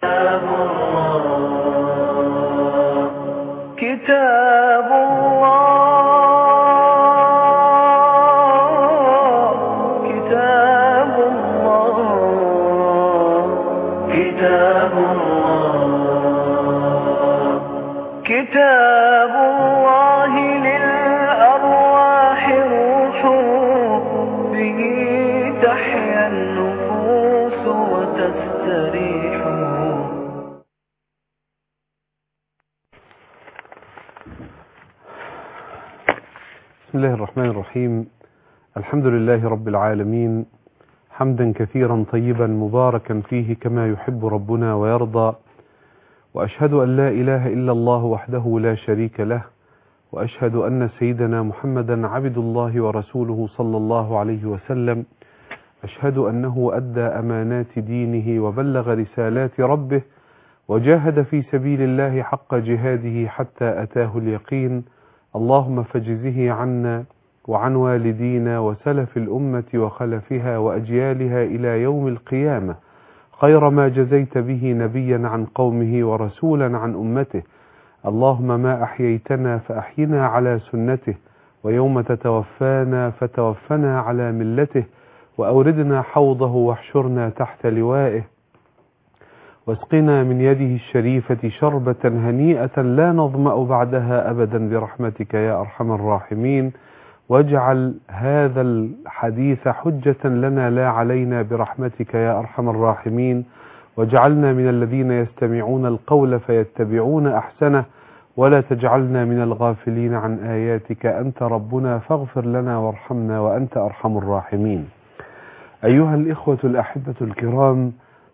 كتاب الله كتاب الله كتاب الله كتاب الله للأرواح روح به تحيا النفوس وتستريح بسم الله الرحمن الرحيم الحمد لله رب العالمين حمدا كثيرا طيبا مباركا فيه كما يحب ربنا ويرضى وأشهد أن لا إله إلا الله وحده لا شريك له وأشهد أن سيدنا محمدا عبد الله ورسوله صلى الله عليه وسلم أشهد أنه أدى أمانات دينه وبلغ رسالات ربه وجاهد في سبيل الله حق جهاده حتى أتاه اليقين اللهم فجزه عنا وعن والدينا وسلف الأمة وخلفها وأجيالها إلى يوم القيامة خير ما جزيت به نبيا عن قومه ورسولا عن أمته اللهم ما أحييتنا فأحينا على سنته ويوم تتوفانا فتوفنا على ملته وأوردنا حوضه واحشرنا تحت لوائه واسقنا من يده الشريفة شربة هنيئة لا نظمأ بعدها أبدا برحمتك يا أرحم الراحمين واجعل هذا الحديث حجة لنا لا علينا برحمتك يا أرحم الراحمين واجعلنا من الذين يستمعون القول فيتبعون أحسنه ولا تجعلنا من الغافلين عن آياتك أنت ربنا فاغفر لنا وارحمنا وأنت أرحم الراحمين أيها الإخوة الأحبة الكرام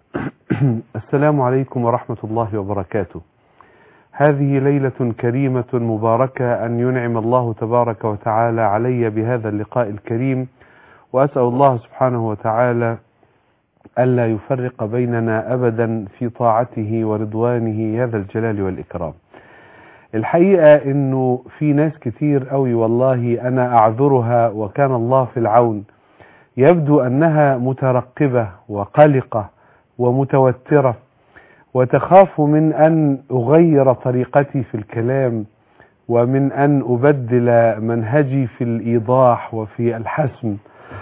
السلام عليكم ورحمة الله وبركاته هذه ليلة كريمة مباركة أن ينعم الله تبارك وتعالى علي بهذا اللقاء الكريم وأسأل الله سبحانه وتعالى ألا يفرق بيننا أبدا في طاعته ورضوانه يا ذا الجلال والإكرام الحقيقة أنه في ناس كتير قوي والله أنا أعذرها وكان الله في العون يبدو أنها مترقبة وقلقة ومتوترة وتخاف من أن أغير طريقتي في الكلام ومن أن أبدل منهجي في الإيضاح وفي الحسم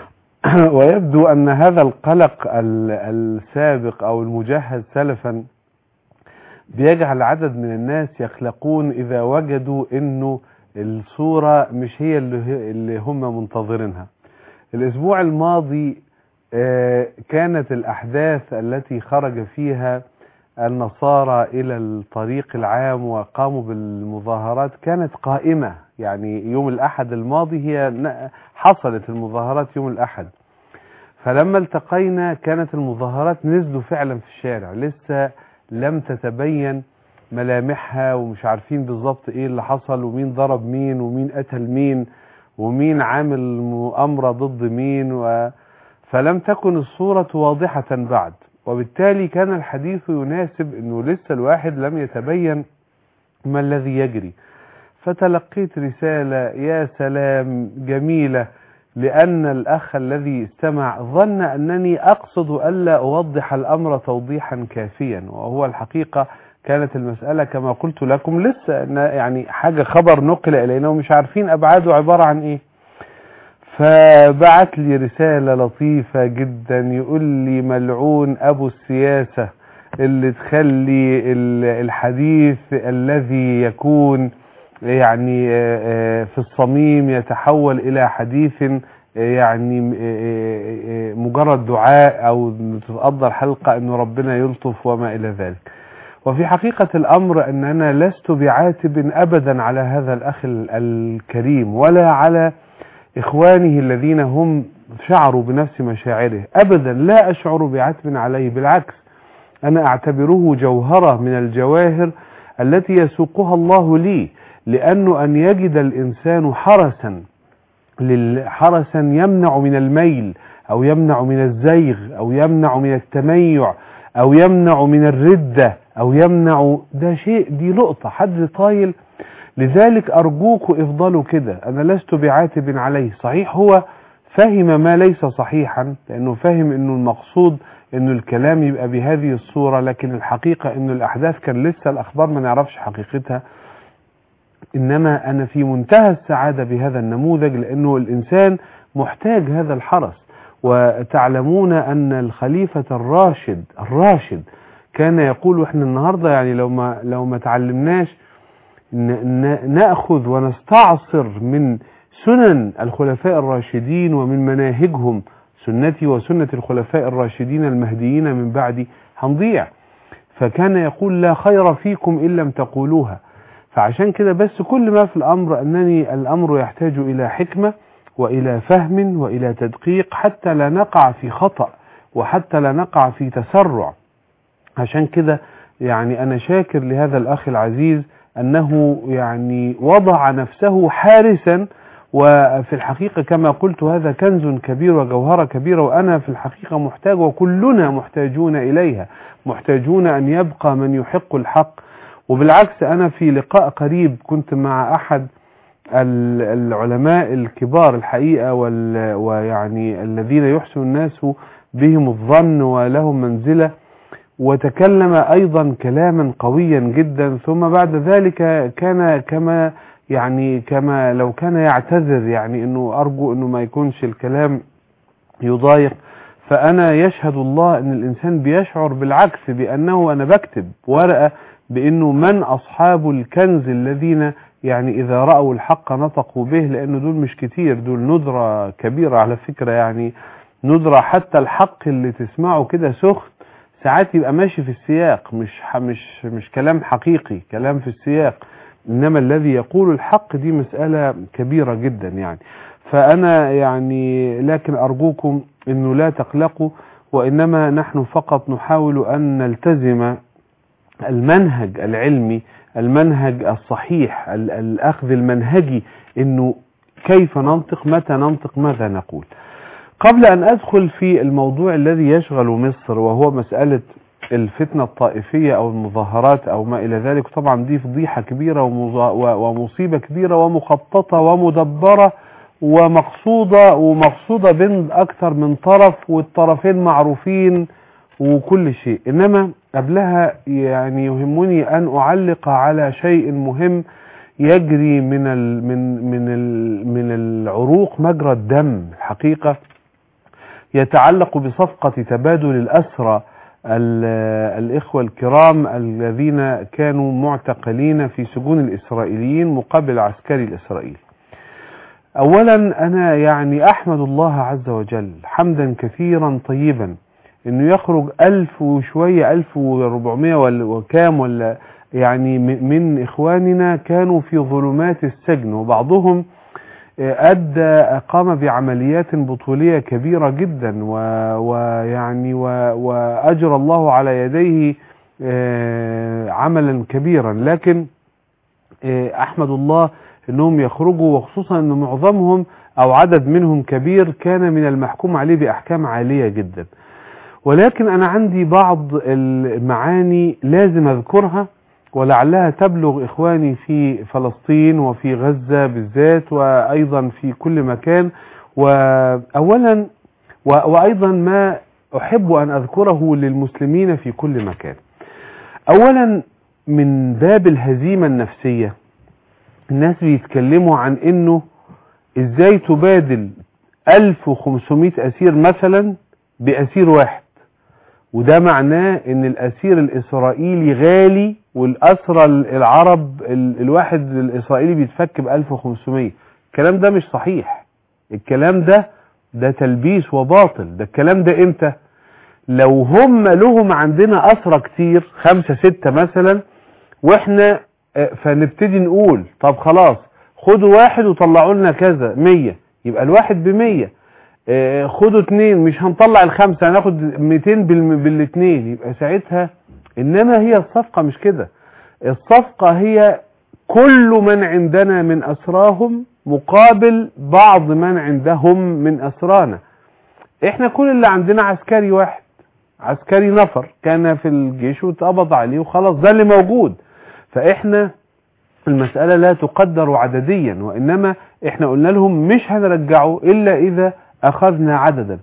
ويبدو أن هذا القلق السابق أو المجهز سلفا بيجعل عدد من الناس يخلقون إذا وجدوا أنه الصورة مش هي اللي هم منتظرينها الأسبوع الماضي كانت الأحداث التي خرج فيها النصارى إلى الطريق العام وقاموا بالمظاهرات كانت قائمة يعني يوم الأحد الماضي هي حصلت المظاهرات يوم الأحد فلما التقينا كانت المظاهرات نزلوا فعلا في الشارع لسه لم تتبين ملامحها ومش عارفين بالظبط ايه اللي حصل ومين ضرب مين ومين قتل مين ومين عامل مؤامرة ضد مين و... فلم تكن الصورة واضحة بعد وبالتالي كان الحديث يناسب انه لسه الواحد لم يتبين ما الذي يجري فتلقيت رسالة يا سلام جميلة لأن الأخ الذي استمع ظن أنني أقصد ألا أوضح الأمر توضيحا كافيا وهو الحقيقة كانت المسألة كما قلت لكم لسه يعني حاجة خبر نقل إلينا ومش عارفين أبعاده عبارة عن إيه فبعت لي رسالة لطيفة جدا يقول لي ملعون أبو السياسة اللي تخلي الحديث الذي يكون يعني في الصميم يتحول إلى حديث يعني مجرد دعاء أو تتقضى الحلقة أن ربنا يلطف وما إلى ذلك وفي حقيقة الأمر أن أنا لست بعاتب أبدا على هذا الأخ الكريم ولا على إخوانه الذين هم شعروا بنفس مشاعره أبدا لا أشعر بعتب عليه بالعكس أنا أعتبره جوهرة من الجواهر التي يسوقها الله لي لأنه أن يجد الإنسان حرسا حرسا يمنع من الميل أو يمنع من الزيغ أو يمنع من التميع أو يمنع من الردة أو يمنع ده شيء دي لقطة حد طايل لذلك أرجوك افضلوا كده أنا لست بعاتب عليه صحيح هو فهم ما ليس صحيحا لأنه فهم أنه المقصود انه الكلام يبقى بهذه الصورة لكن الحقيقة انه الاحداث كان لسه الاخبار ما نعرفش حقيقتها انما انا في منتهى السعادة بهذا النموذج لانه الانسان محتاج هذا الحرس وتعلمون ان الخليفة الراشد الراشد كان يقول احنا النهاردة يعني لو ما لو ما تعلمناش ناخذ ونستعصر من سنن الخلفاء الراشدين ومن مناهجهم سنتي وسنة الخلفاء الراشدين المهديين من بعدي هنضيع فكان يقول لا خير فيكم إن لم تقولوها فعشان كده بس كل ما في الأمر أنني الأمر يحتاج إلى حكمة وإلى فهم وإلى تدقيق حتى لا نقع في خطأ وحتى لا نقع في تسرع عشان كده يعني أنا شاكر لهذا الأخ العزيز أنه يعني وضع نفسه حارسا وفي الحقيقة كما قلت هذا كنز كبير وجوهرة كبيرة وأنا في الحقيقة محتاج وكلنا محتاجون إليها محتاجون أن يبقى من يحق الحق وبالعكس أنا في لقاء قريب كنت مع أحد العلماء الكبار الحقيقة ويعني الذين يحسن الناس بهم الظن ولهم منزلة وتكلم أيضا كلاما قويا جدا ثم بعد ذلك كان كما يعني كما لو كان يعتذر يعني انه ارجو انه ما يكونش الكلام يضايق فانا يشهد الله ان الانسان بيشعر بالعكس بانه انا بكتب ورقة بانه من اصحاب الكنز الذين يعني اذا رأوا الحق نطقوا به لانه دول مش كتير دول ندرة كبيرة على فكرة يعني ندرة حتى الحق اللي تسمعه كده سخن ساعات يبقى ماشي في السياق مش مش مش كلام حقيقي كلام في السياق انما الذي يقول الحق دي مسألة كبيرة جدا يعني فانا يعني لكن ارجوكم انه لا تقلقوا وانما نحن فقط نحاول ان نلتزم المنهج العلمي المنهج الصحيح الاخذ المنهجي انه كيف ننطق متى ننطق ماذا نقول قبل ان ادخل في الموضوع الذي يشغل مصر وهو مسألة الفتنة الطائفية او المظاهرات او ما الى ذلك طبعا دي فضيحة كبيرة ومصيبة كبيرة ومخططة ومدبرة ومقصودة ومقصودة بين اكثر من طرف والطرفين معروفين وكل شيء انما قبلها يعني يهمني ان اعلق على شيء مهم يجري من ال من من ال من العروق مجرى الدم الحقيقة يتعلق بصفقة تبادل الأسرى الإخوة الكرام الذين كانوا معتقلين في سجون الإسرائيليين مقابل عسكري الإسرائيل أولا أنا يعني أحمد الله عز وجل حمدا كثيرا طيبا أنه يخرج ألف وشوية ألف وربعمية وكام ولا يعني من إخواننا كانوا في ظلمات السجن وبعضهم أدى قام بعمليات بطولية كبيرة جدا ويعني وأجرى الله على يديه عملا كبيرا لكن أحمد الله أنهم يخرجوا وخصوصا أن معظمهم أو عدد منهم كبير كان من المحكوم عليه بأحكام عالية جدا ولكن أنا عندي بعض المعاني لازم أذكرها ولعلها تبلغ إخواني في فلسطين وفي غزة بالذات وأيضا في كل مكان وأولا وأيضا ما أحب أن أذكره للمسلمين في كل مكان أولا من باب الهزيمة النفسية الناس بيتكلموا عن أنه إزاي تبادل 1500 أسير مثلا بأسير واحد وده معناه ان الاسير الاسرائيلي غالي والاسرى العرب الواحد الاسرائيلي بيتفك ب 1500 الكلام ده مش صحيح الكلام ده ده تلبيس وباطل ده الكلام ده امتى لو هم لهم عندنا اسرى كتير خمسة ستة مثلا واحنا فنبتدي نقول طب خلاص خدوا واحد وطلعوا لنا كذا مية يبقى الواحد بمية خدوا اتنين مش هنطلع الخمسة هناخد 200 بالاتنين يبقى ساعتها انما هي الصفقة مش كده الصفقة هي كل من عندنا من اسراهم مقابل بعض من عندهم من اسرانا احنا كل اللي عندنا عسكري واحد عسكري نفر كان في الجيش واتقبض عليه وخلاص ده اللي موجود فاحنا المسألة لا تقدر عدديا وانما احنا قلنا لهم مش هنرجعه الا اذا اخذنا عددا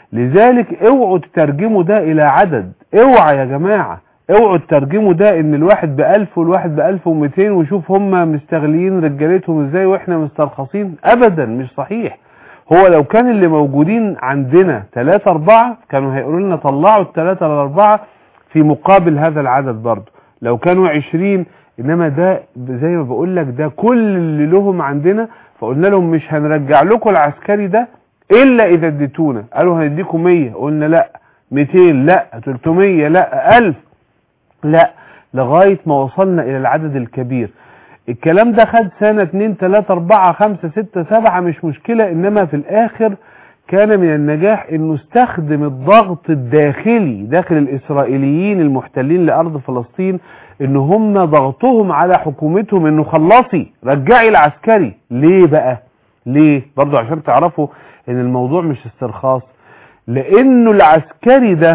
لذلك اوعوا تترجموا ده الى عدد اوعى يا جماعة اوعوا تترجموا ده ان الواحد بألف والواحد بألف ومتين وشوف هم مستغلين رجالتهم ازاي واحنا مسترخصين ابدا مش صحيح هو لو كان اللي موجودين عندنا ثلاثة اربعة كانوا هيقولوا لنا طلعوا الثلاثة الاربعة في مقابل هذا العدد برضه لو كانوا عشرين انما ده زي ما بقول لك ده كل اللي لهم عندنا فقلنا لهم مش هنرجع لكم العسكري ده الا اذا اديتونا قالوا هنديكم 100 قلنا لا 200 لا 300 لا 1000 لا لغاية ما وصلنا الى العدد الكبير الكلام ده خد سنة 2 3 4 5 6 7 مش مشكلة انما في الاخر كان من النجاح انه استخدم الضغط الداخلي داخل الاسرائيليين المحتلين لارض فلسطين ان هم ضغطهم على حكومتهم انه خلصي رجعي العسكري ليه بقى ليه برضو عشان تعرفوا ان الموضوع مش استرخاص لانه العسكري ده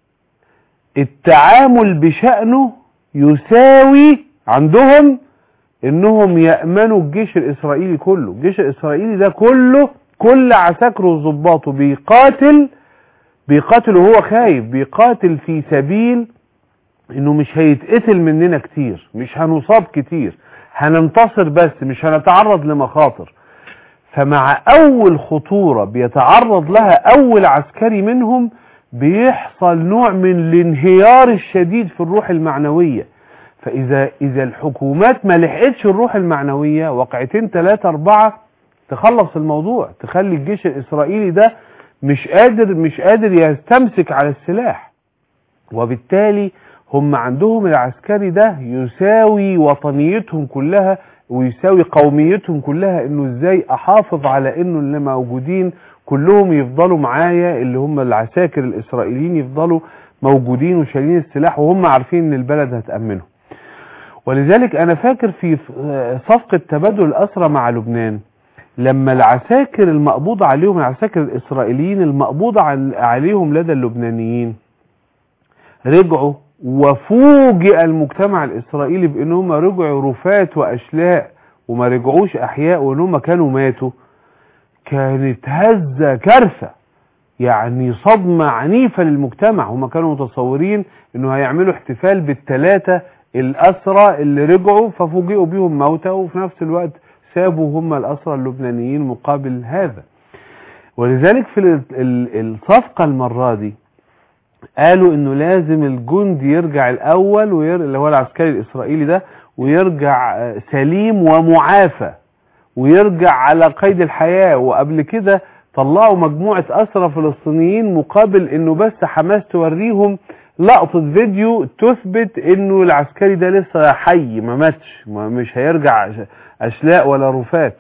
التعامل بشأنه يساوي عندهم انهم يأمنوا الجيش الاسرائيلي كله الجيش الاسرائيلي ده كله كل عساكره وظباطه بيقاتل بيقاتل وهو خايف بيقاتل في سبيل انه مش هيتقتل مننا كتير مش هنصاب كتير هننتصر بس مش هنتعرض لمخاطر فمع اول خطورة بيتعرض لها اول عسكري منهم بيحصل نوع من الانهيار الشديد في الروح المعنوية فاذا اذا الحكومات ما لحقتش الروح المعنوية وقعتين ثلاثة اربعة تخلص الموضوع تخلي الجيش الاسرائيلي ده مش قادر مش قادر يستمسك على السلاح وبالتالي هم عندهم العسكري ده يساوي وطنيتهم كلها ويساوي قوميتهم كلها انه ازاي احافظ على انه اللي موجودين كلهم يفضلوا معايا اللي هم العساكر الاسرائيليين يفضلوا موجودين وشايلين السلاح وهم عارفين ان البلد هتأمنهم ولذلك انا فاكر في صفقة تبادل الاسرى مع لبنان لما العساكر المقبوض عليهم العساكر الاسرائيليين المقبوض عليهم لدى اللبنانيين رجعوا وفوجئ المجتمع الاسرائيلي بانهم رجعوا رفات واشلاء وما رجعوش احياء وانهم كانوا ماتوا كانت هزة كارثة يعني صدمة عنيفة للمجتمع هم كانوا متصورين انه هيعملوا احتفال بالثلاثة الاسرى اللي رجعوا ففوجئوا بيهم موتى وفي نفس الوقت سابوا هم الاسرى اللبنانيين مقابل هذا ولذلك في الصفقة المرة دي قالوا انه لازم الجندي يرجع الاول وير... اللي هو العسكري الاسرائيلي ده ويرجع سليم ومعافى ويرجع على قيد الحياة وقبل كده طلعوا مجموعة أسرى فلسطينيين مقابل انه بس حماس توريهم لقطة فيديو تثبت انه العسكري ده لسه حي ما ماتش مش هيرجع اشلاء ولا رفات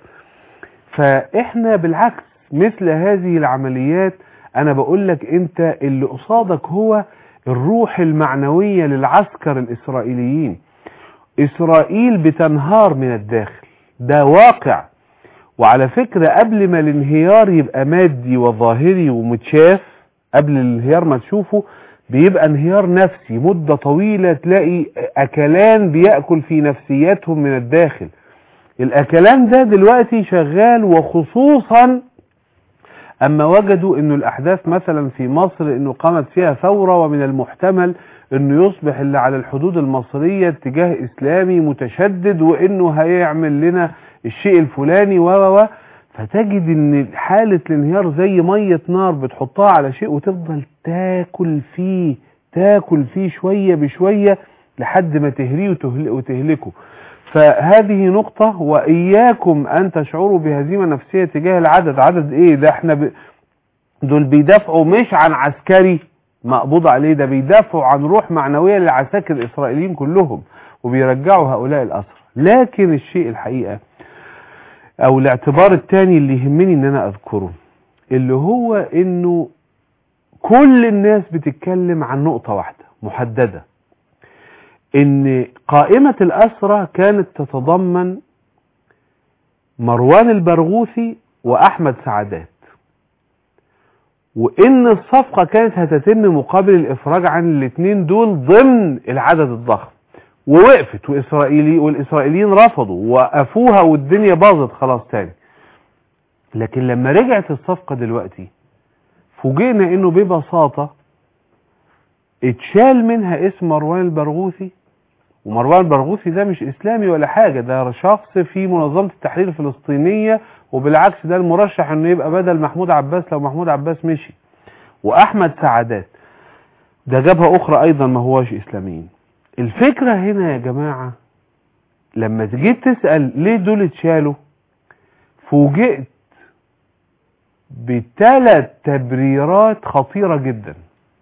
فاحنا بالعكس مثل هذه العمليات انا بقول لك انت اللي قصادك هو الروح المعنوية للعسكر الاسرائيليين اسرائيل بتنهار من الداخل ده واقع وعلى فكرة قبل ما الانهيار يبقى مادي وظاهري ومتشاف قبل الانهيار ما تشوفه بيبقى انهيار نفسي مدة طويلة تلاقي اكلان بيأكل في نفسياتهم من الداخل الاكلان ده دلوقتي شغال وخصوصا اما وجدوا انه الاحداث مثلا في مصر انه قامت فيها ثورة ومن المحتمل انه يصبح اللي على الحدود المصرية اتجاه اسلامي متشدد وانه هيعمل لنا الشيء الفلاني و و فتجد ان حالة الانهيار زي مية نار بتحطها على شيء وتفضل تاكل فيه تاكل فيه شوية بشوية لحد ما تهريه وتهلكه فهذه نقطة وإياكم أن تشعروا بهزيمة نفسية تجاه العدد عدد إيه ده احنا ب... دول بيدافعوا مش عن عسكري مقبوض عليه ده بيدافعوا عن روح معنوية للعساكر الإسرائيليين كلهم وبيرجعوا هؤلاء الأسرى لكن الشيء الحقيقة أو الاعتبار الثاني اللي يهمني إن أنا أذكره اللي هو إنه كل الناس بتتكلم عن نقطة واحدة محددة ان قائمة الأسرة كانت تتضمن مروان البرغوثي وأحمد سعدات وإن الصفقة كانت هتتم مقابل الإفراج عن الاثنين دول ضمن العدد الضخم ووقفت وإسرائيلي والإسرائيليين رفضوا وقفوها والدنيا باظت خلاص تاني لكن لما رجعت الصفقة دلوقتي فوجئنا انه ببساطة اتشال منها اسم مروان البرغوثي ومروان البرغوثي ده مش اسلامي ولا حاجة ده شخص في منظمة التحرير الفلسطينية وبالعكس ده المرشح انه يبقى بدل محمود عباس لو محمود عباس مشي واحمد سعادات ده جبهة اخرى ايضا ما هواش اسلاميين الفكرة هنا يا جماعة لما جيت تسأل ليه دول اتشالوا فوجئت بثلاث تبريرات خطيرة جدا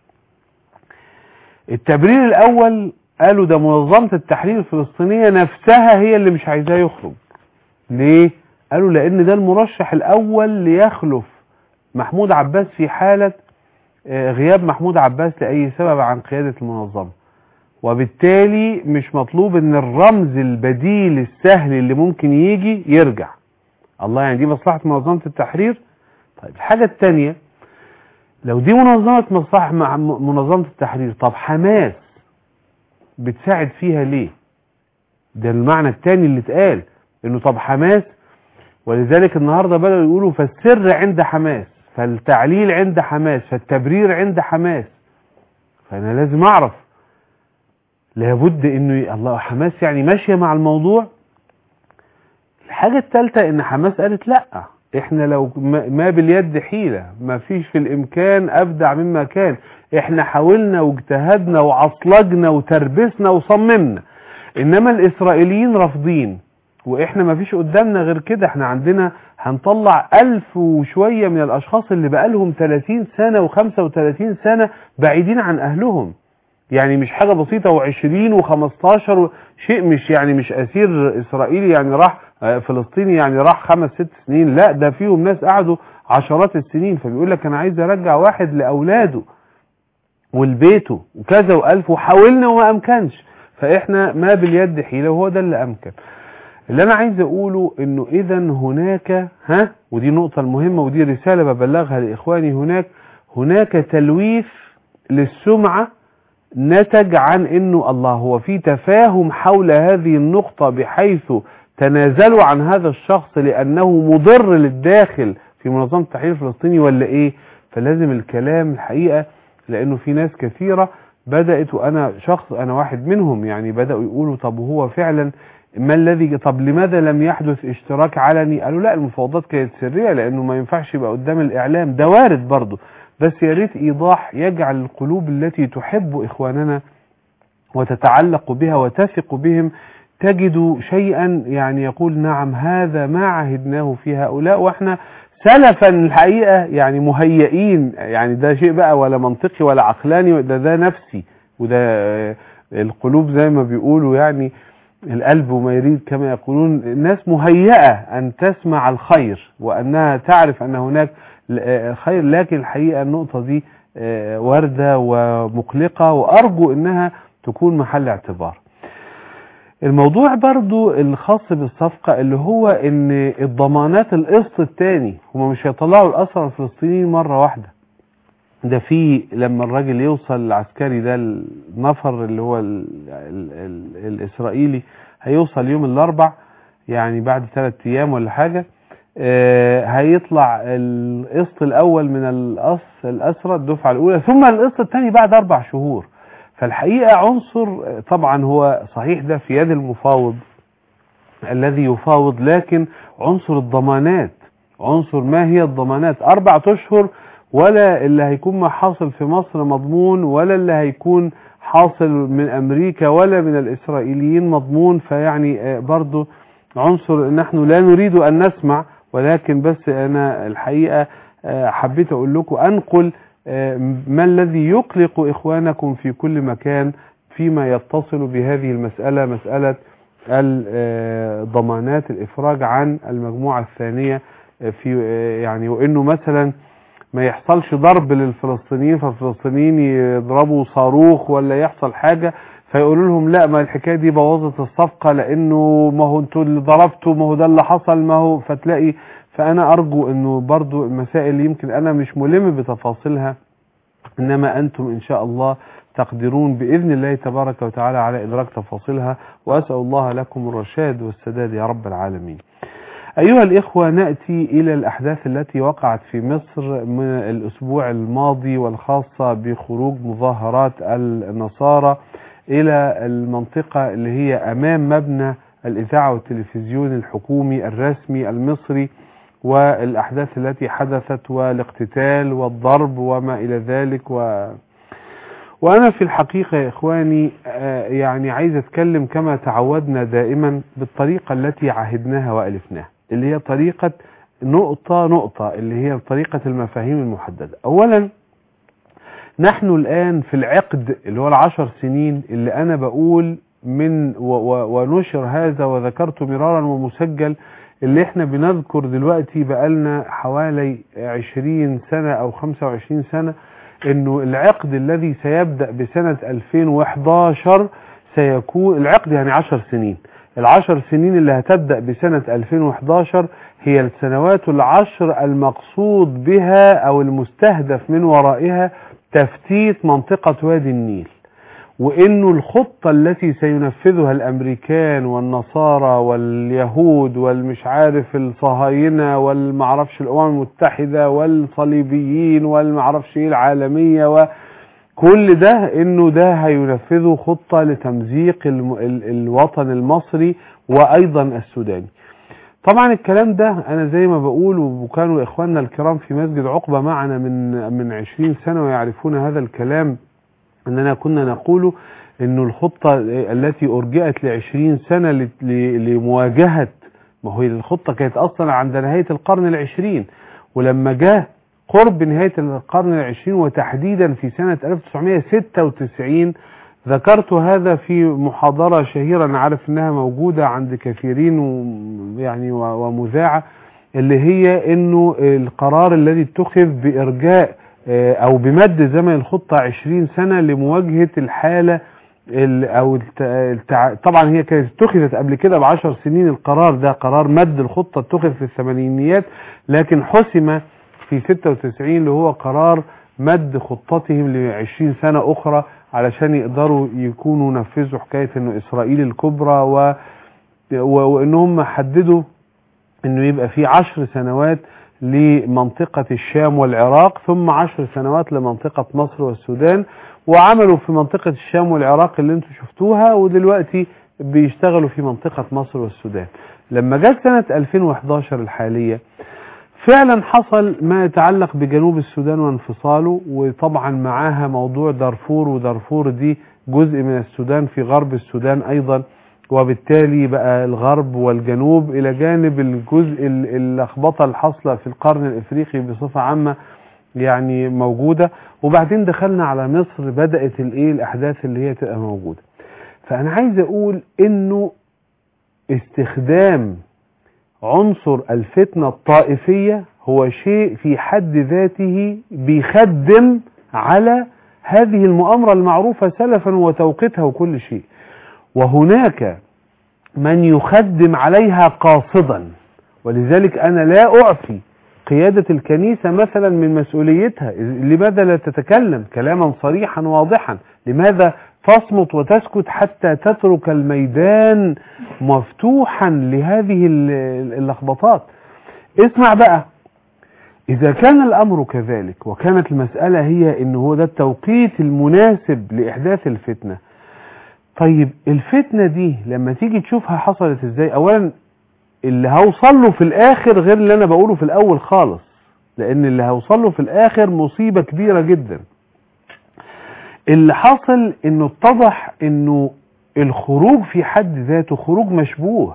التبرير الاول قالوا ده منظمة التحرير الفلسطينية نفسها هي اللي مش عايزاه يخرج ليه قالوا لان ده المرشح الاول ليخلف محمود عباس في حالة آه، غياب محمود عباس لأي سبب عن قيادة المنظمة وبالتالي مش مطلوب ان الرمز البديل السهل اللي ممكن يجي يرجع الله يعني دي مصلحة منظمة التحرير طيب الحاجة التانية لو دي منظمة مصلحة مع م- منظمة التحرير طب حماس بتساعد فيها ليه ده المعنى التاني اللي اتقال انه طب حماس ولذلك النهاردة بدأوا يقولوا فالسر عند حماس فالتعليل عند حماس فالتبرير عند حماس فأنا لازم أعرف لابد انه ي- الله حماس يعني ماشية مع الموضوع الحاجة الثالثة ان حماس قالت لا احنا لو ما ما باليد حيلة ما فيش في الامكان ابدع مما كان احنا حاولنا واجتهدنا وعصلجنا وتربسنا وصممنا انما الاسرائيليين رافضين واحنا ما فيش قدامنا غير كده احنا عندنا هنطلع الف وشوية من الاشخاص اللي بقالهم 30 سنة و35 سنة بعيدين عن اهلهم يعني مش حاجة بسيطة و20 و15 شيء مش يعني مش اسير اسرائيلي يعني راح آه، فلسطيني يعني راح خمس ست سنين لا ده فيهم ناس قعدوا عشرات السنين فبيقول لك انا عايز ارجع واحد لاولاده ولبيته وكذا والف وحاولنا وما امكنش فاحنا ما باليد حيلة وهو ده اللي امكن اللي انا عايز اقوله انه اذا هناك ها ودي نقطة المهمة ودي رسالة ببلغها لاخواني هناك هناك تلويث للسمعة نتج عن انه الله هو في تفاهم حول هذه النقطة بحيث تنازلوا عن هذا الشخص لانه مضر للداخل في منظمة التحرير الفلسطيني ولا ايه فلازم الكلام الحقيقة لانه في ناس كثيرة بدأت وانا شخص انا واحد منهم يعني بدأوا يقولوا طب وهو فعلا ما الذي طب لماذا لم يحدث اشتراك علني قالوا لا المفاوضات كانت سرية لانه ما ينفعش يبقى قدام الاعلام ده وارد برضه بس يا ريت ايضاح يجعل القلوب التي تحب اخواننا وتتعلق بها وتثق بهم تجد شيئا يعني يقول نعم هذا ما عهدناه في هؤلاء واحنا سلفا الحقيقة يعني مهيئين يعني ده شيء بقى ولا منطقي ولا عقلاني ده ده نفسي وده آه، القلوب زي ما بيقولوا يعني القلب وما يريد كما يقولون الناس مهيئة أن تسمع الخير وأنها تعرف أن هناك ل- خير لكن الحقيقة النقطة دي آه، واردة ومقلقة وأرجو أنها تكون محل اعتبار الموضوع برضو الخاص بالصفقة اللي هو ان الضمانات القسط التاني هما مش هيطلعوا الأسرى الفلسطينيين مرة واحدة ده في لما الراجل يوصل العسكري ده النفر اللي هو ال ال ال الإسرائيلي هيوصل يوم الأربع يعني بعد ثلاث أيام ولا حاجة آه، هيطلع القسط الأول من الأس الأسرى الدفعة الأولى ثم القسط الثاني بعد أربع شهور فالحقيقة عنصر آه، طبعا هو صحيح ده في يد المفاوض الذي يفاوض لكن عنصر الضمانات عنصر ما هي الضمانات أربعة أشهر ولا اللي هيكون ما حاصل في مصر مضمون ولا اللي هيكون حاصل من أمريكا ولا من الإسرائيليين مضمون فيعني آه، برضو عنصر نحن لا نريد أن نسمع ولكن بس أنا الحقيقة آه، حبيت أقول لكم أنقل آه، ما الذي يقلق إخوانكم في كل مكان فيما يتصل بهذه المسألة مسألة الضمانات الإفراج عن المجموعة الثانية آه، في آه، يعني وإنه مثلا ما يحصلش ضرب للفلسطينيين فالفلسطينيين يضربوا صاروخ ولا يحصل حاجة فيقولوا لهم لا ما الحكاية دي بوظت الصفقة لانه ما هو انتوا اللي ضربتوا ما هو ده اللي حصل ما هو فتلاقي فانا ارجو انه برضو المسائل اللي يمكن انا مش ملم بتفاصيلها انما انتم ان شاء الله تقدرون باذن الله تبارك وتعالى على ادراك تفاصيلها واسال الله لكم الرشاد والسداد يا رب العالمين أيها الإخوة نأتي إلى الأحداث التي وقعت في مصر من الأسبوع الماضي والخاصة بخروج مظاهرات النصارى إلى المنطقة اللي هي أمام مبنى الإذاعة والتلفزيون الحكومي الرسمي المصري والأحداث التي حدثت والاقتتال والضرب وما إلى ذلك و... وأنا في الحقيقة يا إخواني آه، يعني عايز أتكلم كما تعودنا دائما بالطريقة التي عهدناها وألفناها اللي هي طريقة نقطة نقطة اللي هي طريقة المفاهيم المحددة أولا نحن الآن في العقد اللي هو العشر سنين اللي أنا بقول من و و ونشر هذا وذكرته مرارا ومسجل اللي احنا بنذكر دلوقتي بقالنا حوالي 20 سنة أو 25 سنة انه العقد الذي سيبدأ بسنة 2011 سيكون العقد يعني 10 سنين العشر سنين اللي هتبدأ بسنة 2011 هي السنوات العشر المقصود بها أو المستهدف من ورائها تفتيت منطقة وادي النيل وانه الخطة التي سينفذها الامريكان والنصارى واليهود والمش عارف الصهاينة والمعرفش الامم المتحدة والصليبيين والمعرفش ايه العالمية وكل ده انه ده هينفذوا خطة لتمزيق الم... ال... الوطن المصري وايضا السوداني طبعا الكلام ده انا زي ما بقول وكانوا اخواننا الكرام في مسجد عقبة معنا من من 20 سنة ويعرفون هذا الكلام اننا كنا نقول انه الخطة التي ارجئت لعشرين سنة ل- ل- لمواجهة ما هي الخطة كانت اصلا عند نهاية القرن العشرين ولما جاء قرب نهاية القرن العشرين وتحديدا في سنة 1996 ذكرت هذا في محاضرة شهيرة أنا عارف أنها موجودة عند كثيرين و- يعني و- ومذاعة اللي هي أنه القرار الذي اتخذ بإرجاء آه، أو بمد زمن الخطة 20 سنة لمواجهة الحالة ال- أو الت- التع... طبعا هي كانت اتخذت قبل كده بعشر سنين القرار ده قرار مد الخطة اتخذ في الثمانينيات لكن حسم في 96 اللي هو قرار مد خطتهم ل 20 سنة أخرى علشان يقدروا يكونوا نفذوا حكاية إنه إسرائيل الكبرى و... و... وإنهم حددوا إنه يبقى في عشر سنوات لمنطقة الشام والعراق ثم عشر سنوات لمنطقة مصر والسودان وعملوا في منطقة الشام والعراق اللي انتم شفتوها ودلوقتي بيشتغلوا في منطقة مصر والسودان لما جت سنة 2011 الحالية فعلا حصل ما يتعلق بجنوب السودان وانفصاله وطبعا معاها موضوع دارفور ودارفور دي جزء من السودان في غرب السودان ايضا وبالتالي بقى الغرب والجنوب الى جانب الجزء ال- اللخبطه الحاصله في القرن الافريقي بصفه عامه يعني موجوده وبعدين دخلنا على مصر بدات الايه الاحداث اللي هي تبقى موجوده فانا عايز اقول انه استخدام عنصر الفتنه الطائفيه هو شيء في حد ذاته بيخدم على هذه المؤامره المعروفه سلفا وتوقيتها وكل شيء وهناك من يخدم عليها قاصدا ولذلك أنا لا أعفي قيادة الكنيسة مثلا من مسؤوليتها لماذا لا تتكلم كلاما صريحا واضحا لماذا تصمت وتسكت حتى تترك الميدان مفتوحا لهذه ال- اللخبطات اسمع بقى إذا كان الأمر كذلك وكانت المسألة هي إن هو ده التوقيت المناسب لإحداث الفتنة طيب الفتنة دي لما تيجي تشوفها حصلت ازاي اولا اللي هوصل له في الاخر غير اللي انا بقوله في الاول خالص لان اللي هوصل له في الاخر مصيبة كبيرة جدا اللي حصل انه اتضح انه الخروج في حد ذاته خروج مشبوه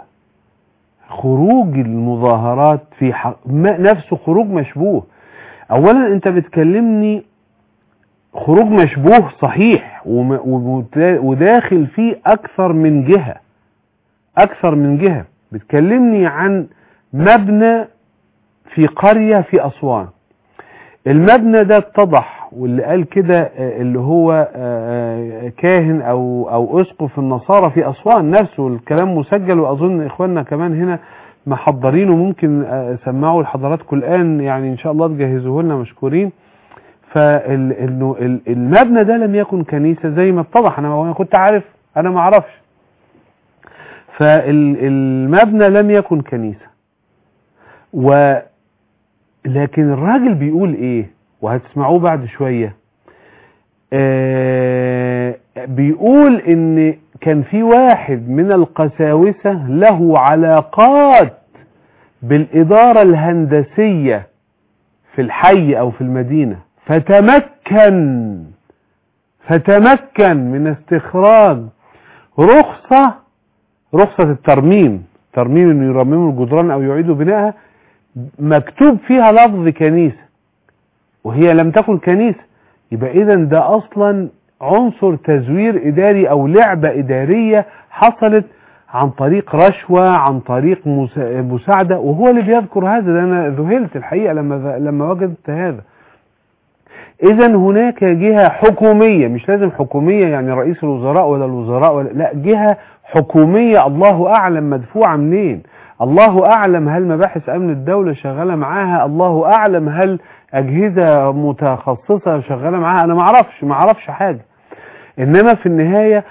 خروج المظاهرات في حق ما- نفسه خروج مشبوه اولا انت بتكلمني خروج مشبوه صحيح وم- ومت- وداخل فيه اكثر من جهة اكثر من جهة بتكلمني عن مبنى في قرية في اسوان المبنى ده اتضح واللي قال كده آه، اللي هو آه، آه، كاهن او او اسقف النصارى في اسوان نفسه الكلام مسجل واظن اخواننا كمان هنا محضرينه ممكن آه، سمعوا لحضراتكم الان يعني ان شاء الله تجهزوه لنا مشكورين فانه المبنى ده لم يكن كنيسه زي ما اتضح انا أنا كنت عارف انا ما اعرفش فالمبنى لم يكن كنيسه و لكن الراجل بيقول ايه وهتسمعوه بعد شوية آه بيقول ان كان في واحد من القساوسة له علاقات بالإدارة الهندسية في الحي أو في المدينة فتمكن فتمكن من استخراج رخصة رخصة الترميم ترميم انه يرمموا الجدران او يعيدوا بنائها مكتوب فيها لفظ كنيسة وهي لم تكن كنيسة يبقى اذا ده اصلا عنصر تزوير اداري او لعبة ادارية حصلت عن طريق رشوة عن طريق مساعدة وهو اللي بيذكر هذا ده انا ذهلت الحقيقة لما لما وجدت هذا اذا هناك جهة حكومية مش لازم حكومية يعني رئيس الوزراء ولا الوزراء ولا لا جهة حكومية الله اعلم مدفوعة منين الله اعلم هل مباحث امن الدولة شغالة معاها الله اعلم هل اجهزة متخصصة شغالة معاها انا معرفش معرفش حاجة انما في النهاية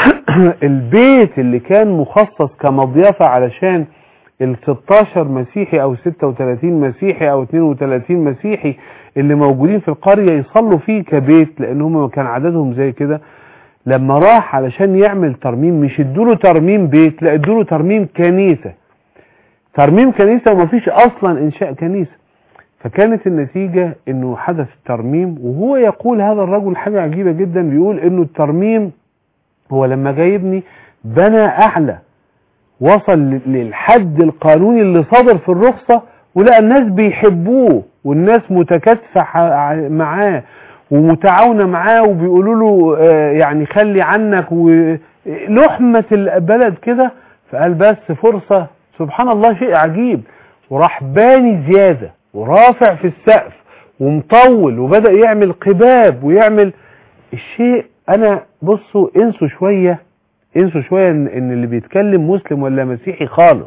البيت اللي كان مخصص كمضيافة علشان ال 16 مسيحي او 36 مسيحي او 32 مسيحي اللي موجودين في القرية يصلوا فيه كبيت لان هم كان عددهم زي كده لما راح علشان يعمل ترميم مش ادوله ترميم بيت لا ادوله ترميم كنيسة ترميم كنيسة ومفيش اصلا انشاء كنيسة فكانت النتيجة انه حدث الترميم وهو يقول هذا الرجل حاجة عجيبة جدا بيقول انه الترميم هو لما جاي يبني بنى اعلى وصل للحد القانوني اللي صادر في الرخصة ولقى الناس بيحبوه والناس متكاتفة معاه ومتعاونة معاه وبيقولوا له آه يعني خلي عنك ولحمة البلد كده فقال بس فرصة سبحان الله شيء عجيب وراح باني زيادة ورافع في السقف ومطول وبدأ يعمل قباب ويعمل الشيء انا بصوا انسوا شوية انسوا شوية ان, إن اللي بيتكلم مسلم ولا مسيحي خالص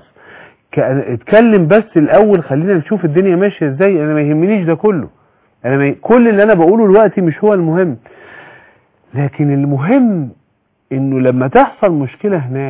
اتكلم بس الاول خلينا نشوف الدنيا ماشية ازاي انا ما يهمنيش ده كله انا ما كل اللي انا بقوله دلوقتي مش هو المهم لكن المهم انه لما تحصل مشكلة هناك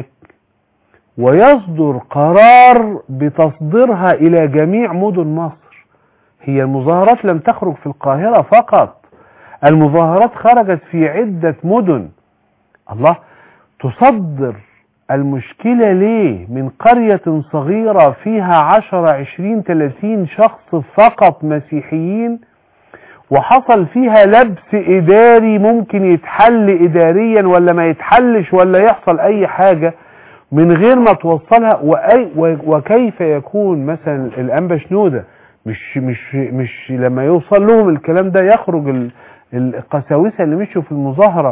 ويصدر قرار بتصديرها الى جميع مدن مصر هي المظاهرات لم تخرج في القاهرة فقط المظاهرات خرجت في عدة مدن الله تصدر المشكلة ليه من قرية صغيرة فيها عشرة عشرين تلاتين شخص فقط مسيحيين وحصل فيها لبس إداري ممكن يتحل إداريا ولا ما يتحلش ولا يحصل أي حاجة من غير ما توصلها وأي وكيف يكون مثلا الأنبا شنودة مش مش مش لما يوصل لهم الكلام ده يخرج القساوسة اللي مشوا في المظاهرة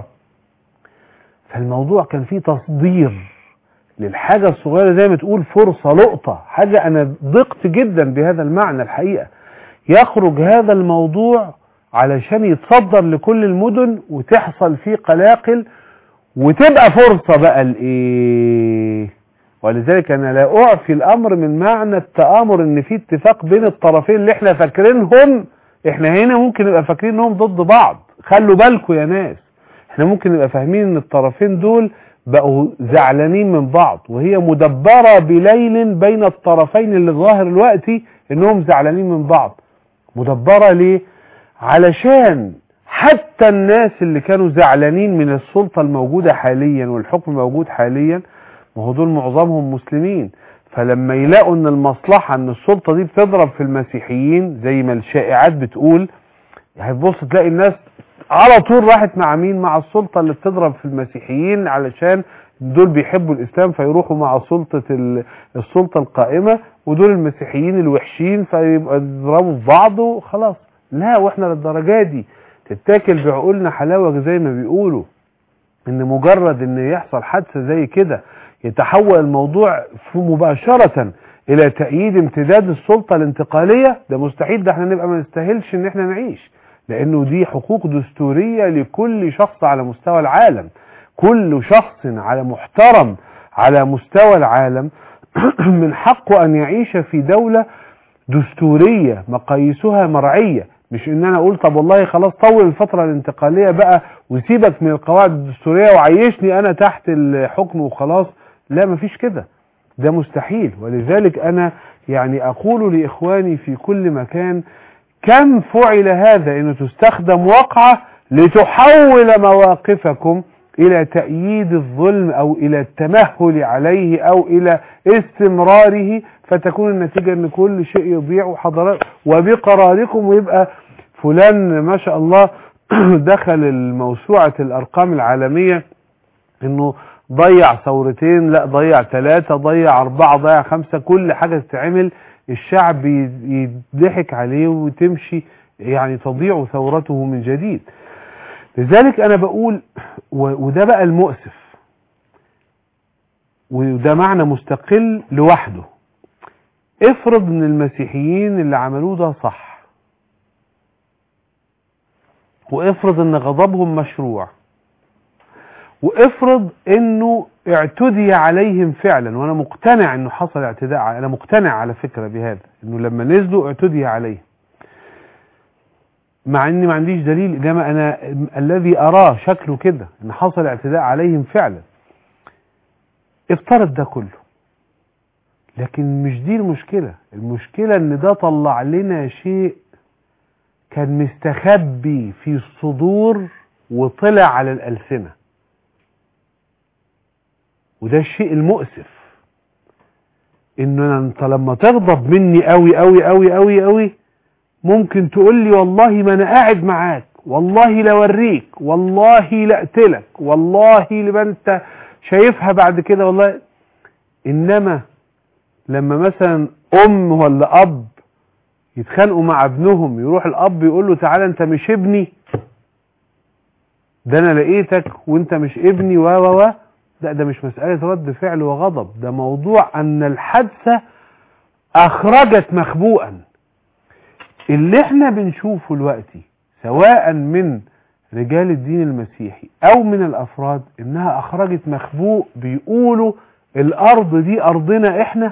فالموضوع كان فيه تصدير للحاجة الصغيرة زي ما تقول فرصة لقطة حاجة أنا ضقت جدا بهذا المعنى الحقيقة يخرج هذا الموضوع علشان يتصدر لكل المدن وتحصل فيه قلاقل وتبقى فرصة بقى لإيه ولذلك أنا لا أعفي الأمر من معنى التآمر إن في اتفاق بين الطرفين اللي احنا فاكرينهم احنا هنا ممكن نبقى فاكرين انهم ضد بعض خلوا بالكم يا ناس احنا ممكن نبقى فاهمين ان الطرفين دول بقوا زعلانين من بعض وهي مدبرة بليل بين الطرفين اللي ظاهر الوقت انهم زعلانين من بعض مدبرة ليه علشان حتى الناس اللي كانوا زعلانين من السلطة الموجودة حاليا والحكم الموجود حاليا وهو دول معظمهم مسلمين فلما يلاقوا ان المصلحة ان السلطة دي بتضرب في المسيحيين زي ما الشائعات بتقول هتبص تلاقي الناس على طول راحت مع مين مع السلطة اللي بتضرب في المسيحيين علشان دول بيحبوا الاسلام فيروحوا مع سلطة السلطة القائمة ودول المسيحيين الوحشين فيبقى يضربوا في بعض وخلاص لا واحنا للدرجة دي تتاكل بعقولنا حلاوة زي ما بيقولوا ان مجرد ان يحصل حادثة زي كده يتحول الموضوع في مباشرة الى تأييد امتداد السلطة الانتقالية ده مستحيل ده احنا نبقى ما نستاهلش ان احنا نعيش لانه دي حقوق دستورية لكل شخص على مستوى العالم كل شخص على محترم على مستوى العالم من حقه ان يعيش في دولة دستورية مقاييسها مرعية مش ان انا اقول طب والله خلاص طول الفترة الانتقالية بقى وسيبك من القواعد الدستورية وعيشني انا تحت الحكم وخلاص لا مفيش كده ده مستحيل ولذلك انا يعني أقول لإخواني في كل مكان كم فعل هذا أنه تستخدم وقعة لتحول مواقفكم إلى تأييد الظلم أو إلى التمهل عليه أو إلى استمراره فتكون النتيجة أن كل شيء يضيع وحضرات وبقراركم ويبقى فلان ما شاء الله دخل الموسوعة الأرقام العالمية أنه ضيع ثورتين لا ضيع ثلاثة ضيع أربعة ضيع خمسة كل حاجة تتعمل الشعب يضحك عليه وتمشي يعني تضيع ثورته من جديد لذلك أنا بقول وده بقى المؤسف وده معنى مستقل لوحده افرض ان المسيحيين اللي عملوه ده صح وافرض ان غضبهم مشروع وافرض انه اعتدي عليهم فعلا وانا مقتنع انه حصل اعتداء انا مقتنع على فكرة بهذا انه لما نزلوا اعتدي عليهم مع اني ما عنديش دليل انما انا الذي اراه شكله كده ان حصل اعتداء عليهم فعلا افترض ده كله لكن مش دي المشكلة المشكلة ان ده طلع لنا شيء كان مستخبي في الصدور وطلع على الألسنة وده الشيء المؤسف انه انت لما تغضب مني قوي قوي قوي قوي قوي ممكن تقول لي والله ما انا قاعد معاك والله لوريك والله لاقتلك والله لما انت شايفها بعد كده والله انما لما مثلا ام ولا اب يتخانقوا مع ابنهم يروح الاب يقول له تعالى انت مش ابني ده انا لقيتك وانت مش ابني و و و لا ده مش مسألة رد فعل وغضب ده موضوع ان الحادثة اخرجت مخبوءا اللي احنا بنشوفه دلوقتي سواء من رجال الدين المسيحي او من الافراد انها اخرجت مخبوء بيقولوا الارض دي ارضنا احنا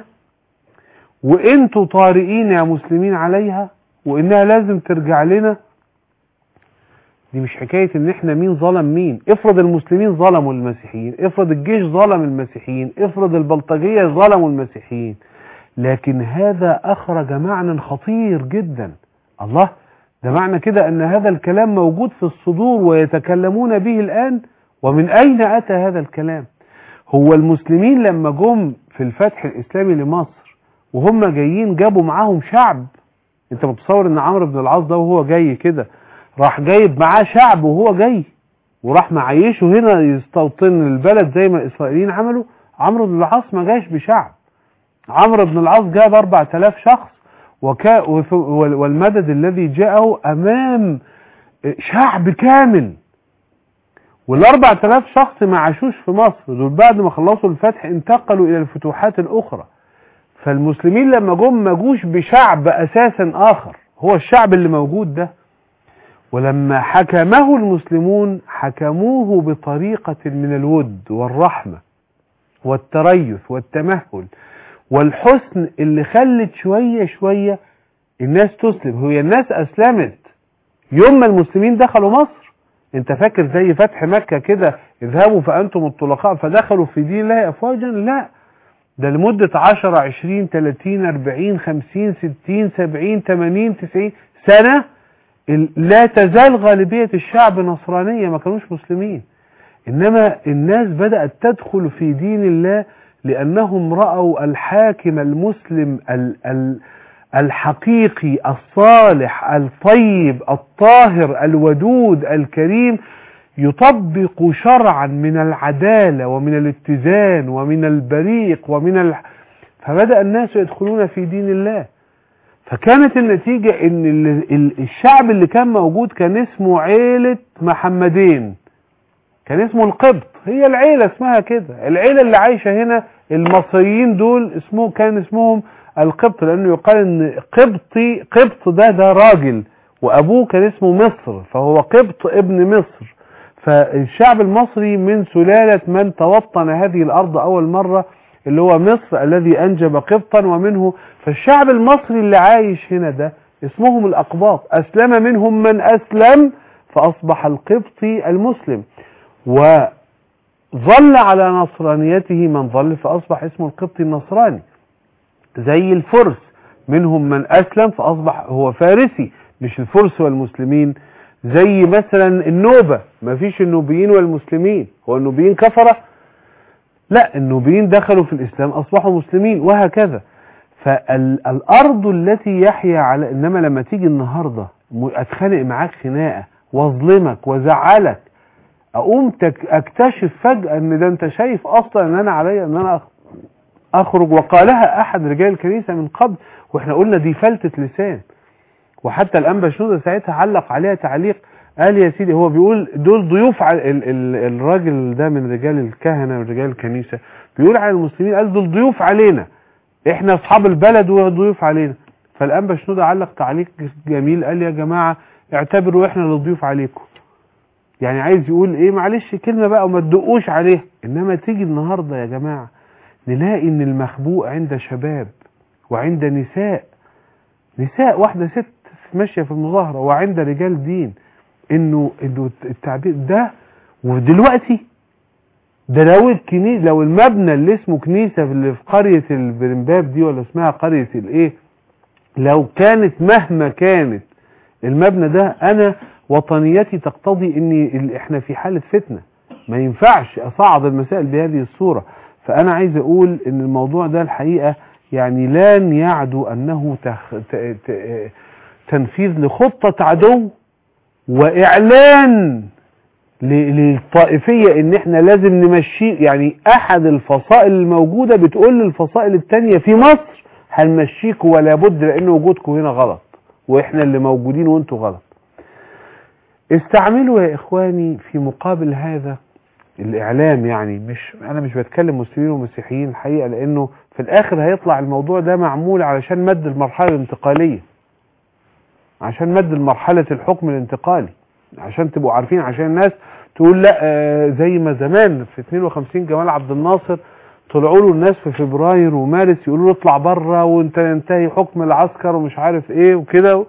وانتوا طارئين يا مسلمين عليها وانها لازم ترجع لنا دي مش حكاية ان احنا مين ظلم مين افرض المسلمين ظلموا المسيحيين افرض الجيش ظلم المسيحيين افرض البلطجية ظلموا المسيحيين لكن هذا اخرج معنى خطير جدا الله ده معنى كده ان هذا الكلام موجود في الصدور ويتكلمون به الان ومن اين اتى هذا الكلام هو المسلمين لما جم في الفتح الاسلامي لمصر وهم جايين جابوا معاهم شعب انت متصور ان عمرو بن العاص ده وهو جاي كده راح جايب معاه شعب وهو جاي وراح معيشه هنا يستوطن البلد زي ما الاسرائيليين عملوا عمرو بن العاص ما جاش بشعب عمرو بن العاص جاب 4000 شخص وكا والمدد الذي جاءه امام شعب كامل والاربع تلاف شخص ما عاشوش في مصر دول بعد ما خلصوا الفتح انتقلوا الى الفتوحات الاخرى فالمسلمين لما جم ما جوش بشعب اساسا اخر هو الشعب اللي موجود ده ولما حكمه المسلمون حكموه بطريقة من الود والرحمة والتريث والتمهل والحسن اللي خلت شوية شوية الناس تسلم هي الناس أسلمت يوم ما المسلمين دخلوا مصر انت فاكر زي فتح مكة كده اذهبوا فأنتم الطلقاء فدخلوا في دين الله أفواجا لا ده لمدة 10 20 30 40 50 60 70 80 90 سنة لا تزال غالبية الشعب نصرانية ما كانوش مسلمين إنما الناس بدأت تدخل في دين الله لأنهم رأوا الحاكم المسلم ال ال الحقيقي الصالح الطيب الطاهر الودود الكريم يطبق شرعا من العدالة ومن الاتزان ومن البريق ومن ال... فبدأ الناس يدخلون في دين الله فكانت النتيجة ان الشعب اللي كان موجود كان اسمه عيلة محمدين كان اسمه القبط هي العيلة اسمها كده العيلة اللي عايشة هنا المصريين دول اسمه كان اسمهم القبط لانه يقال ان قبطي قبط ده ده راجل وابوه كان اسمه مصر فهو قبط ابن مصر فالشعب المصري من سلالة من توطن هذه الارض اول مرة اللي هو مصر الذي انجب قبطا ومنه فالشعب المصري اللي عايش هنا ده اسمهم الاقباط اسلم منهم من اسلم فاصبح القبطي المسلم وظل على نصرانيته من ظل فاصبح اسمه القبطي النصراني زي الفرس منهم من أسلم فأصبح هو فارسي مش الفرس والمسلمين زي مثلا النوبة ما فيش النوبيين والمسلمين هو النوبيين كفرة لا النوبيين دخلوا في الإسلام أصبحوا مسلمين وهكذا فالأرض التي يحيا على إنما لما تيجي النهاردة م- أتخانق معاك خناقة واظلمك وزعلك أقوم تك أكتشف فجأة إن ده أنت شايف أصلا إن أنا عليا إن أنا أخ- أخرج وقالها أحد رجال الكنيسة من قبل وإحنا قلنا دي فلتة لسان وحتى الأنبا شنودة ساعتها علق عليها تعليق قال يا سيدي هو بيقول دول ضيوف على ال ال الراجل ده من رجال الكهنة ورجال الكنيسة بيقول على المسلمين قال دول ضيوف علينا احنا اصحاب البلد وضيوف علينا فالأنبا شنودة علق تعليق جميل قال يا جماعة اعتبروا احنا اللي ضيوف عليكم يعني عايز يقول ايه معلش كلمة بقى وما تدقوش عليها انما تيجي النهاردة يا جماعة نلاقي ان المخبوء عند شباب وعند نساء نساء واحدة ست ماشية في المظاهرة وعند رجال دين انه انه التعبير ده ودلوقتي ده لو الكنيسة لو المبنى اللي اسمه كنيسة اللي في قرية البرنباب دي ولا اسمها قرية الايه لو كانت مهما كانت المبنى ده انا وطنيتي تقتضي اني ال- احنا في حالة فتنة ما ينفعش اصعد المسائل بهذه الصورة فانا عايز اقول ان الموضوع ده الحقيقة يعني لن يعدو انه تخ... ت... ت... تنفيذ لخطة عدو واعلان ل- للطائفية ان احنا لازم نمشي يعني احد الفصائل الموجودة بتقول للفصائل التانية في مصر هنمشيكوا ولا بد لان وجودكم هنا غلط واحنا اللي موجودين وانتوا غلط استعملوا يا اخواني في مقابل هذا الاعلام يعني مش انا مش بتكلم مسلمين ومسيحيين الحقيقة لانه في الاخر هيطلع الموضوع ده معمول علشان مد المرحلة الانتقالية عشان مد مرحلة الحكم الانتقالي عشان تبقوا عارفين عشان الناس تقول لا آه، زي ما زمان في 52 جمال عبد الناصر طلعوا له الناس في فبراير ومارس يقولوا له اطلع بره وانت ينتهي حكم العسكر ومش عارف ايه وكده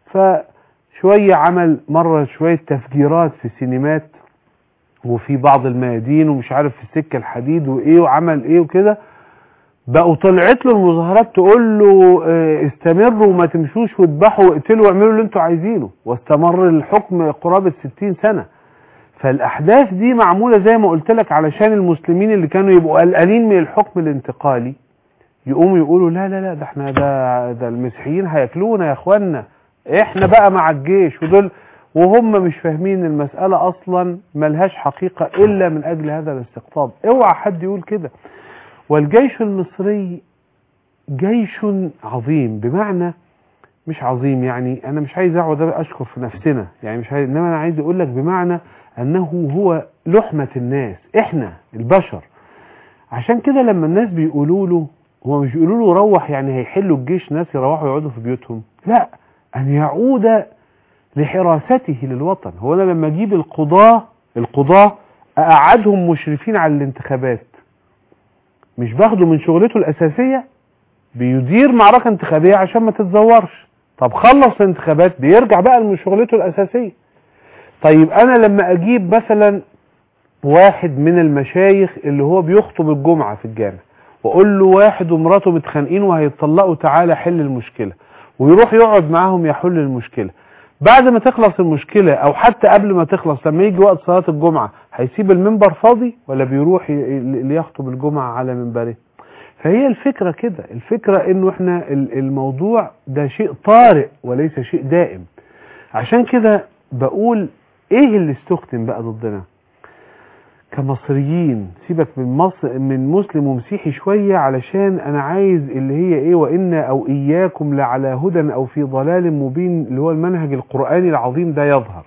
فشوية عمل مرة شوية تفجيرات في السينمات وفي بعض الميادين ومش عارف في السكة الحديد وايه وعمل ايه وكده بقوا طلعت له المظاهرات تقول له آه، استمروا وما تمشوش واذبحوا واقتلوا واعملوا اللي انتوا عايزينه واستمر الحكم قرابة 60 سنة فالاحداث دي معمولة زي ما قلت لك علشان المسلمين اللي كانوا يبقوا قلقانين من الحكم الانتقالي يقوموا يقولوا لا لا لا ده احنا ده ده المسيحيين هياكلونا يا اخوانا احنا بقى مع الجيش ودول وهم مش فاهمين المسألة اصلا ملهاش حقيقة الا من اجل هذا الاستقطاب اوعى حد يقول كده والجيش المصري جيش عظيم بمعنى مش عظيم يعني انا مش عايز اقعد اشكر في نفسنا يعني مش عايز انما انا عايز اقول لك بمعنى انه هو لحمة الناس احنا البشر عشان كده لما الناس بيقولوا له هو مش بيقولوا له روح يعني هيحلوا الجيش ناس يروحوا يقعدوا في بيوتهم لا ان يعود لحراسته للوطن هو انا لما اجيب القضاة القضاة اقعدهم مشرفين على الانتخابات مش باخده من شغلته الاساسية بيدير معركة انتخابية عشان ما تتزورش طب خلص الانتخابات بيرجع بقى من شغلته الاساسية طيب انا لما اجيب مثلا واحد من المشايخ اللي هو بيخطب الجمعة في الجامع واقول له واحد ومراته متخانقين وهيتطلقوا تعالى حل المشكلة ويروح يقعد معاهم يحل المشكلة بعد ما تخلص المشكلة او حتى قبل ما تخلص لما يجي وقت صلاة الجمعة هيسيب المنبر فاضي ولا بيروح ي- ي- ليخطب الجمعة على منبره فهي الفكرة كده الفكرة انه احنا ال- الموضوع ده شيء طارئ وليس شيء دائم عشان كده بقول ايه اللي استخدم بقى ضدنا كمصريين سيبك من مصر من مسلم ومسيحي شوية علشان انا عايز اللي هي ايه وإنا او اياكم لعلى هدى او في ضلال مبين اللي هو المنهج القرآني العظيم ده يظهر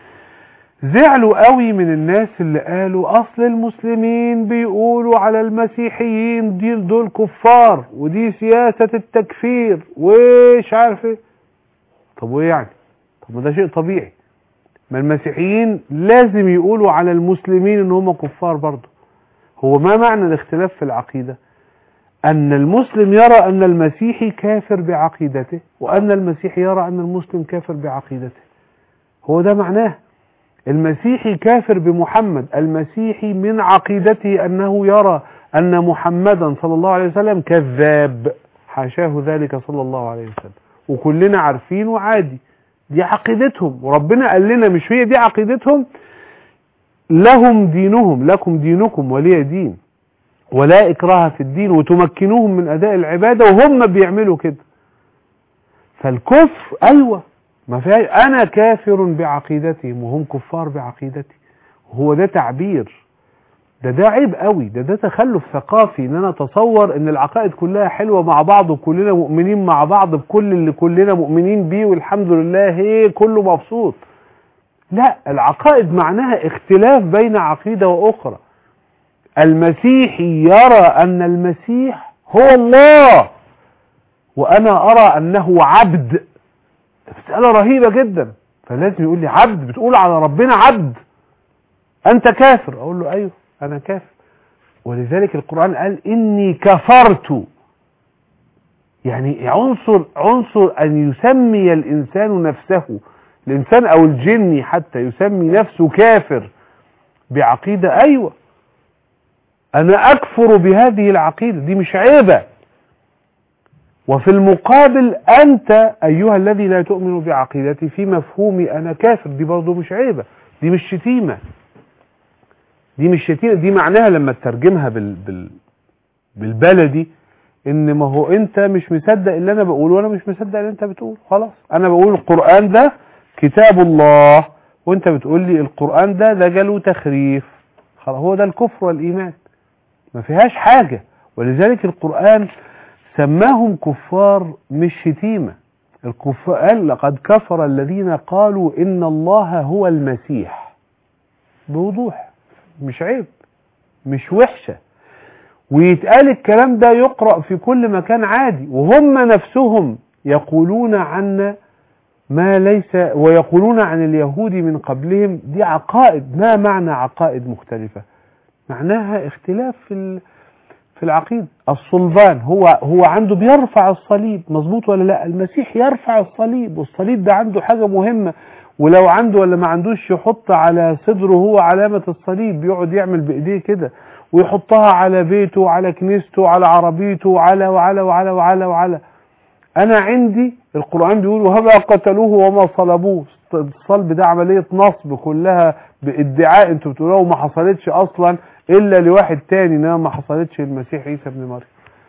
زعلوا قوي من الناس اللي قالوا اصل المسلمين بيقولوا على المسيحيين دي دول كفار ودي سياسة التكفير ومش عارف ايه طب وايه يعني طب ما ده شيء طبيعي ما المسيحيين لازم يقولوا على المسلمين ان هم كفار برضه هو ما معنى الاختلاف في العقيدة ان المسلم يرى ان المسيحي كافر بعقيدته وان المسيحي يرى ان المسلم كافر بعقيدته هو ده معناه المسيحي كافر بمحمد المسيحي من عقيدته أنه يرى أن محمدا صلى الله عليه وسلم كذاب حاشاه ذلك صلى الله عليه وسلم وكلنا عارفين وعادي دي عقيدتهم وربنا قال لنا مش هي دي عقيدتهم لهم دينهم لكم دينكم ولي دين ولا إكراه في الدين وتمكنوهم من أداء العبادة وهم بيعملوا كده فالكفر أيوة ما فيها أنا كافر بعقيدتهم وهم كفار بعقيدتي هو ده تعبير ده ده عيب قوي ده ده تخلف ثقافي ان انا اتصور ان العقائد كلها حلوه مع بعض وكلنا مؤمنين مع بعض بكل اللي كلنا مؤمنين بيه والحمد لله هي كله مبسوط لا العقائد معناها اختلاف بين عقيده واخرى المسيحي يرى ان المسيح هو الله وانا ارى انه عبد مساله رهيبه جدا فلازم يقول لي عبد بتقول على ربنا عبد انت كافر اقول له ايوه انا كافر ولذلك القرآن قال اني كفرت يعني عنصر عنصر ان يسمي الانسان نفسه الانسان او الجني حتى يسمي نفسه كافر بعقيدة ايوه انا اكفر بهذه العقيدة دي مش عيبة وفي المقابل انت ايها الذي لا تؤمن بعقيدتي في مفهومي انا كافر دي برضه مش عيبة دي مش شتيمة دي مش شتيمة دي معناها لما تترجمها بال... بال... بالبلدي ان ما هو انت مش مصدق اللي انا بقوله وانا مش مصدق اللي انت بتقوله خلاص انا بقول القرآن ده كتاب الله وانت بتقول لي القرآن ده ده جاله تخريف خلاص هو ده الكفر والايمان ما فيهاش حاجة ولذلك القرآن سماهم كفار مش شتيمة الكفار قال لقد كفر الذين قالوا ان الله هو المسيح بوضوح مش عيب مش وحشة ويتقال الكلام ده يقرأ في كل مكان عادي وهم نفسهم يقولون عنا ما ليس ويقولون عن اليهود من قبلهم دي عقائد ما معنى عقائد مختلفة معناها اختلاف في في العقيدة الصلبان هو هو عنده بيرفع الصليب مظبوط ولا لا المسيح يرفع الصليب والصليب ده عنده حاجة مهمة ولو عنده ولا ما عندوش يحط على صدره هو علامة الصليب بيقعد يعمل بإيديه كده ويحطها على بيته على كنيسته على عربيته على وعلى وعلى وعلى وعلى أنا عندي القرآن بيقول وهما قتلوه وما صلبوه الصلب ده عملية نصب كلها بادعاء انتوا بتقولوها وما حصلتش أصلا إلا لواحد تاني إنما ما حصلتش المسيح عيسى ابن مريم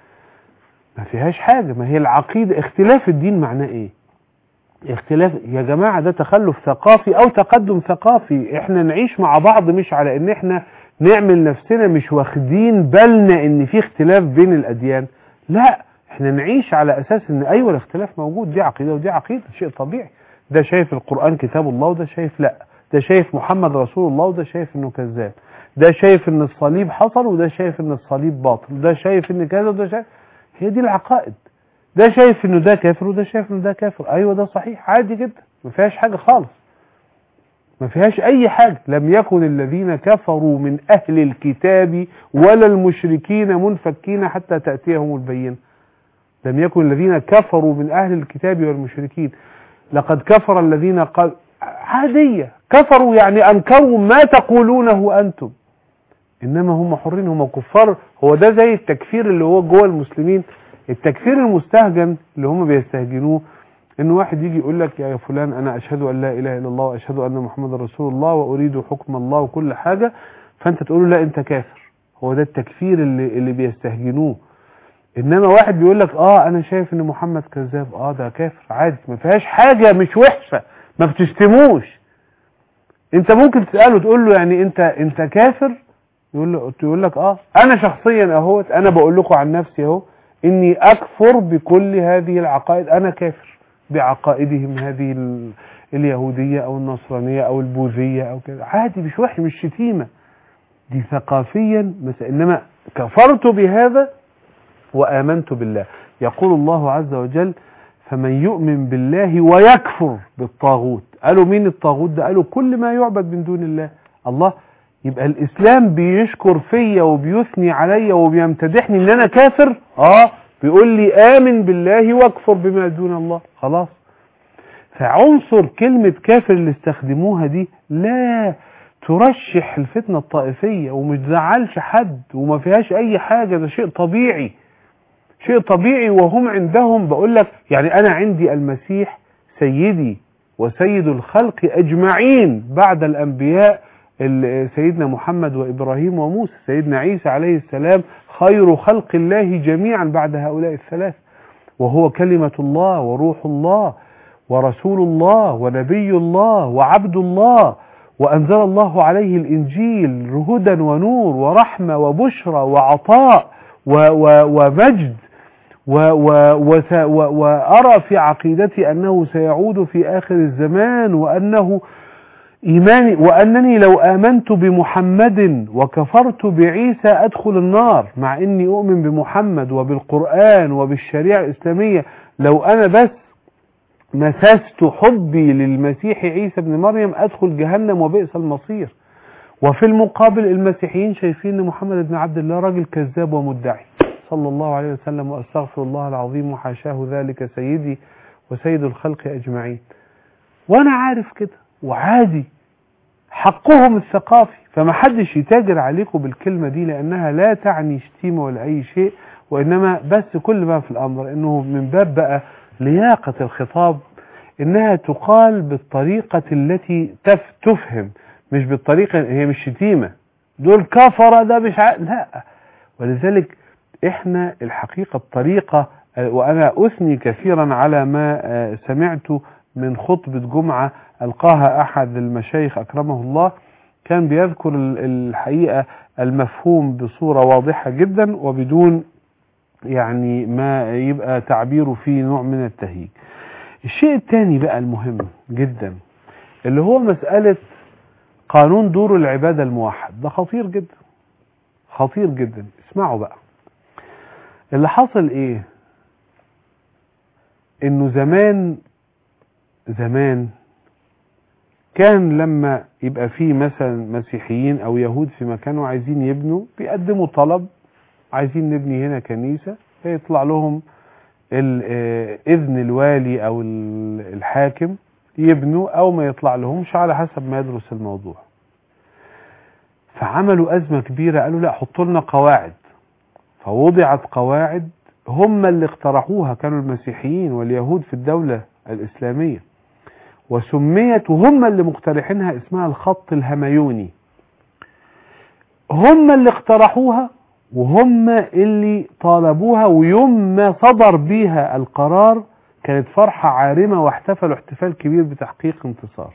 ما فيهاش حاجة ما هي العقيدة اختلاف الدين معناه إيه اختلاف يا جماعة ده تخلف ثقافي او تقدم ثقافي احنا نعيش مع بعض مش على ان احنا نعمل نفسنا مش واخدين بالنا ان في اختلاف بين الاديان لا احنا نعيش على اساس ان ايوه الاختلاف موجود دي عقيدة ودي عقيدة شيء طبيعي ده شايف القرآن كتاب الله وده شايف لا ده شايف محمد رسول الله وده شايف انه كذاب ده شايف ان الصليب حصل وده شايف ان الصليب باطل ده شايف ان كذا وده شايف هي دي العقائد ده شايف انه ده كافر وده شايف انه ده كافر ايوه ده صحيح عادي جدا ما فيهاش حاجه خالص ما فيهاش اي حاجه لم يكن الذين كفروا من اهل الكتاب ولا المشركين منفكين حتى تاتيهم البينه لم يكن الذين كفروا من اهل الكتاب والمشركين لقد كفر الذين قال عاديه كفروا يعني انكروا ما تقولونه انتم انما هم حرين هم كفار هو ده زي التكفير اللي هو جوه المسلمين التكفير المستهجن اللي هم بيستهجنوه ان واحد يجي يقول لك يا فلان انا اشهد ان لا اله الا الله واشهد ان محمد رسول الله واريد حكم الله وكل حاجه فانت تقول له لا انت كافر هو ده التكفير اللي اللي بيستهجنوه انما واحد بيقول لك اه انا شايف ان محمد كذاب اه ده كافر عادي ما فيهاش حاجه مش وحشه ما بتشتموش انت ممكن تساله تقول له يعني انت انت كافر يقول له يقول لك اه انا شخصيا اهوت انا بقول لكم عن نفسي اهو اني اكفر بكل هذه العقائد انا كافر بعقائدهم هذه ال- اليهودية او النصرانية او البوذية او كذا عادي مش وحش مش شتيمة دي ثقافيا بس انما كفرت بهذا وامنت بالله يقول الله عز وجل فمن يؤمن بالله ويكفر بالطاغوت قالوا مين الطاغوت ده قالوا كل ما يعبد من دون الله الله يبقى الاسلام بيشكر فيا وبيثني عليا وبيمتدحني ان انا كافر اه بيقول لي امن بالله واكفر بما دون الله خلاص فعنصر كلمة كافر اللي استخدموها دي لا ترشح الفتنة الطائفية ومش تزعلش حد وما فيهاش اي حاجة ده شيء طبيعي شيء طبيعي وهم عندهم بقول لك يعني انا عندي المسيح سيدي وسيد الخلق اجمعين بعد الانبياء ال- سيدنا محمد وابراهيم وموسى سيدنا عيسى عليه السلام خير خلق الله جميعا بعد هؤلاء الثلاث وهو كلمة الله وروح الله ورسول الله ونبي الله وعبد الله وأنزل الله عليه الإنجيل هدى ونور ورحمة وبشرى وعطاء و و ومجد و و وس و وأرى في عقيدتي أنه سيعود في آخر الزمان وأنه إيماني وأنني لو آمنت بمحمد وكفرت بعيسى أدخل النار مع أني أؤمن بمحمد وبالقرآن وبالشريعة الإسلامية لو أنا بس مسست حبي للمسيح عيسى بن مريم أدخل جهنم وبئس المصير وفي المقابل المسيحيين شايفين أن محمد بن عبد الله راجل كذاب ومدعي صلى الله عليه وسلم وأستغفر الله العظيم وحاشاه ذلك سيدي وسيد الخلق أجمعين وأنا عارف كده وعادي حقهم الثقافي فما حدش يتاجر عليكم بالكلمة دي لأنها لا تعني شتيمة ولا أي شيء وإنما بس كل ما في الأمر إنه من باب بقى لياقة الخطاب إنها تقال بالطريقة التي تف تفهم مش بالطريقة هي مش شتيمة دول كفرة ده مش ع... لا ولذلك إحنا الحقيقة الطريقة آه، وأنا أثني كثيرا على ما آه، سمعت من خطبة جمعة ألقاها أحد المشايخ أكرمه الله كان بيذكر ال- الحقيقة المفهوم بصورة واضحة جدا وبدون يعني ما يبقى تعبيره فيه نوع من التهيج الشيء الثاني بقى المهم جدا اللي هو مسألة قانون دور العبادة الموحد ده خطير جدا خطير جدا اسمعوا بقى اللي حصل ايه انه زمان زمان كان لما يبقى في مثلا مسيحيين او يهود في مكان وعايزين يبنوا بيقدموا طلب عايزين نبني هنا كنيسة فيطلع لهم ال- آه، اذن الوالي او ال- الحاكم يبنوا او ما يطلع لهمش على حسب ما يدرس الموضوع فعملوا ازمة كبيرة قالوا لا حطوا لنا قواعد فوضعت قواعد هم اللي اقترحوها كانوا المسيحيين واليهود في الدولة الإسلامية وسميت وهم اللي مقترحينها اسمها الخط الهميوني هم اللي اقترحوها وهم اللي طالبوها ويوم ما صدر بيها القرار كانت فرحة عارمة واحتفلوا احتفال كبير بتحقيق انتصار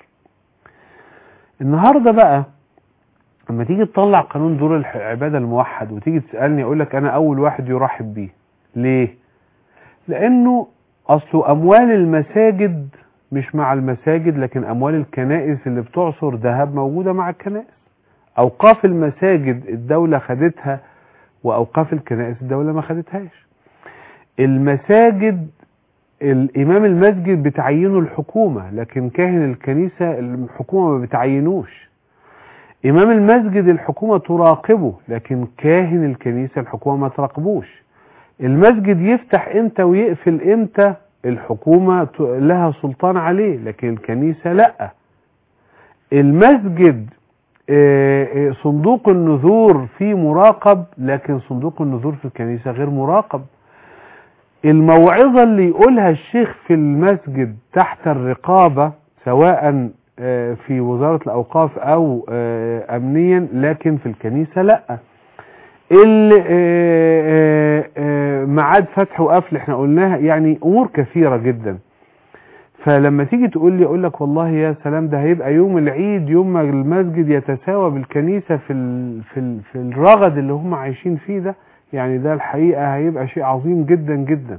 النهاردة بقى لما تيجي تطلع قانون دور الح- العبادة الموحد وتيجي تسألني اقول لك انا اول واحد يرحب بيه ليه لانه اصل اموال المساجد مش مع المساجد لكن اموال الكنائس اللي بتعصر ذهب موجودة مع الكنائس اوقاف المساجد الدولة خدتها واوقاف الكنائس الدولة ما خدتهاش المساجد الامام المسجد بتعينه الحكومة لكن كاهن الكنيسة الحكومة ما بتعينوش إمام المسجد الحكومة تراقبه لكن كاهن الكنيسة الحكومة ما تراقبوش المسجد يفتح إمتى ويقفل إمتى الحكومة ت- لها سلطان عليه لكن الكنيسة لأ المسجد آه، آه، صندوق النذور فيه مراقب لكن صندوق النذور في الكنيسة غير مراقب الموعظة اللي يقولها الشيخ في المسجد تحت الرقابة سواء آه، في وزارة الأوقاف أو آه، أمنيا لكن في الكنيسة لأ ال- آه، آه، آه، ميعاد فتح وقفل احنا قلناها يعني أمور كثيرة جدا فلما تيجي تقول لي اقول لك والله يا سلام ده هيبقى يوم العيد يوم ما المسجد يتساوى بالكنيسة في ال في ال في الرغد اللي هم عايشين فيه ده يعني ده الحقيقة هيبقى شيء عظيم جدا جدا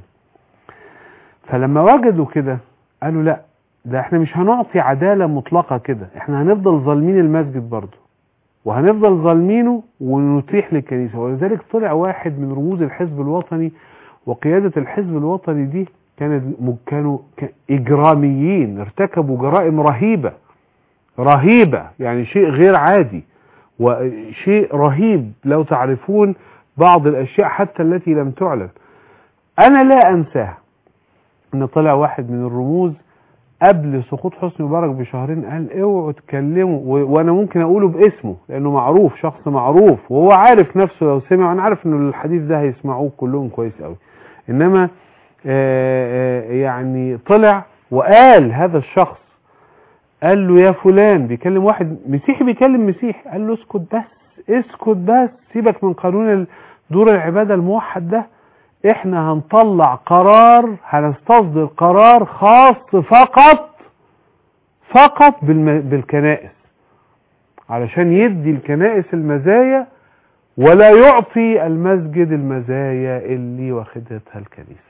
فلما وجدوا كده قالوا لا ده احنا مش هنعطي عدالة مطلقة كده احنا هنفضل ظالمين المسجد برضه وهنفضل ظالمينه ونتيح للكنيسة ولذلك طلع واحد من رموز الحزب الوطني وقيادة الحزب الوطني دي كانت م- كانوا ك- إجراميين ارتكبوا جرائم رهيبة رهيبة يعني شيء غير عادي وشيء رهيب لو تعرفون بعض الأشياء حتى التي لم تعلن أنا لا أنساها إن طلع واحد من الرموز قبل سقوط حسني مبارك بشهرين قال اوعوا تكلموا و- وانا ممكن اقوله باسمه لانه معروف شخص معروف وهو عارف نفسه لو سمع انا عارف ان الحديث ده هيسمعوه كلهم كويس قوي انما آه، آه، يعني طلع وقال هذا الشخص قال له يا فلان بيكلم واحد مسيحي بيكلم مسيحي قال له اسكت بس اسكت بس سيبك من قانون ال- دور العبادة الموحد ده احنا هنطلع قرار هنستصدر قرار خاص فقط فقط بالم... بالكنائس علشان يدي الكنائس المزايا ولا يعطي المسجد المزايا اللي واخدتها الكنيسة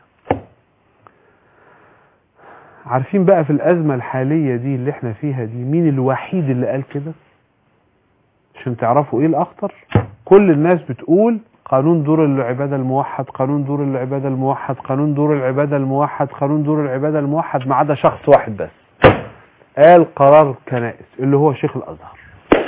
عارفين بقى في الأزمة الحالية دي اللي احنا فيها دي مين الوحيد اللي قال كده عشان تعرفوا ايه الأخطر كل الناس بتقول قانون دور العبادة الموحد قانون دور العبادة الموحد قانون دور العبادة الموحد قانون دور العبادة الموحد ما عدا شخص واحد بس قال قرار كنائس اللي هو شيخ الأزهر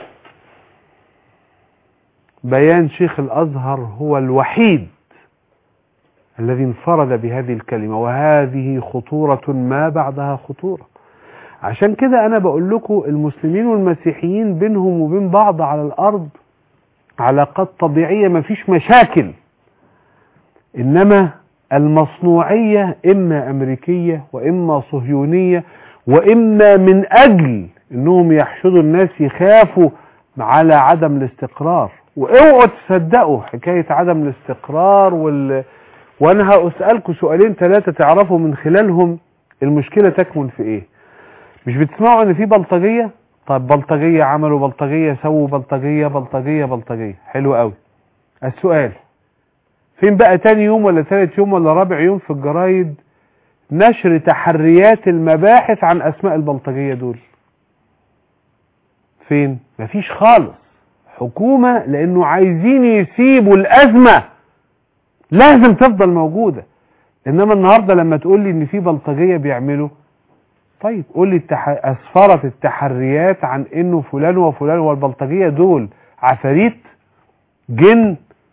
بيان شيخ الأزهر هو الوحيد الذي انفرد بهذه الكلمة وهذه خطورة ما بعدها خطورة عشان كده أنا بقول لكم المسلمين والمسيحيين بينهم وبين بعض على الأرض علاقات طبيعية مفيش مشاكل إنما المصنوعية إما أمريكية وإما صهيونية وإما من أجل إنهم يحشدوا الناس يخافوا على عدم الاستقرار واوعوا تصدقوا حكاية عدم الاستقرار وال... وانا هسألكم سؤالين ثلاثة تعرفوا من خلالهم المشكلة تكمن في ايه مش بتسمعوا ان في بلطجية طب بلطجية عملوا بلطجية سووا بلطجية بلطجية بلطجية حلو قوي السؤال فين بقى تاني يوم ولا تالت يوم ولا رابع يوم في الجرايد نشر تحريات المباحث عن اسماء البلطجية دول فين مفيش خالص حكومة لانه عايزين يسيبوا الازمة لازم تفضل موجودة انما النهاردة لما تقول لي ان في بلطجية بيعملوا طيب قول لي التح... اسفرت التحريات عن انه فلان وفلان والبلطجية دول عفاريت جن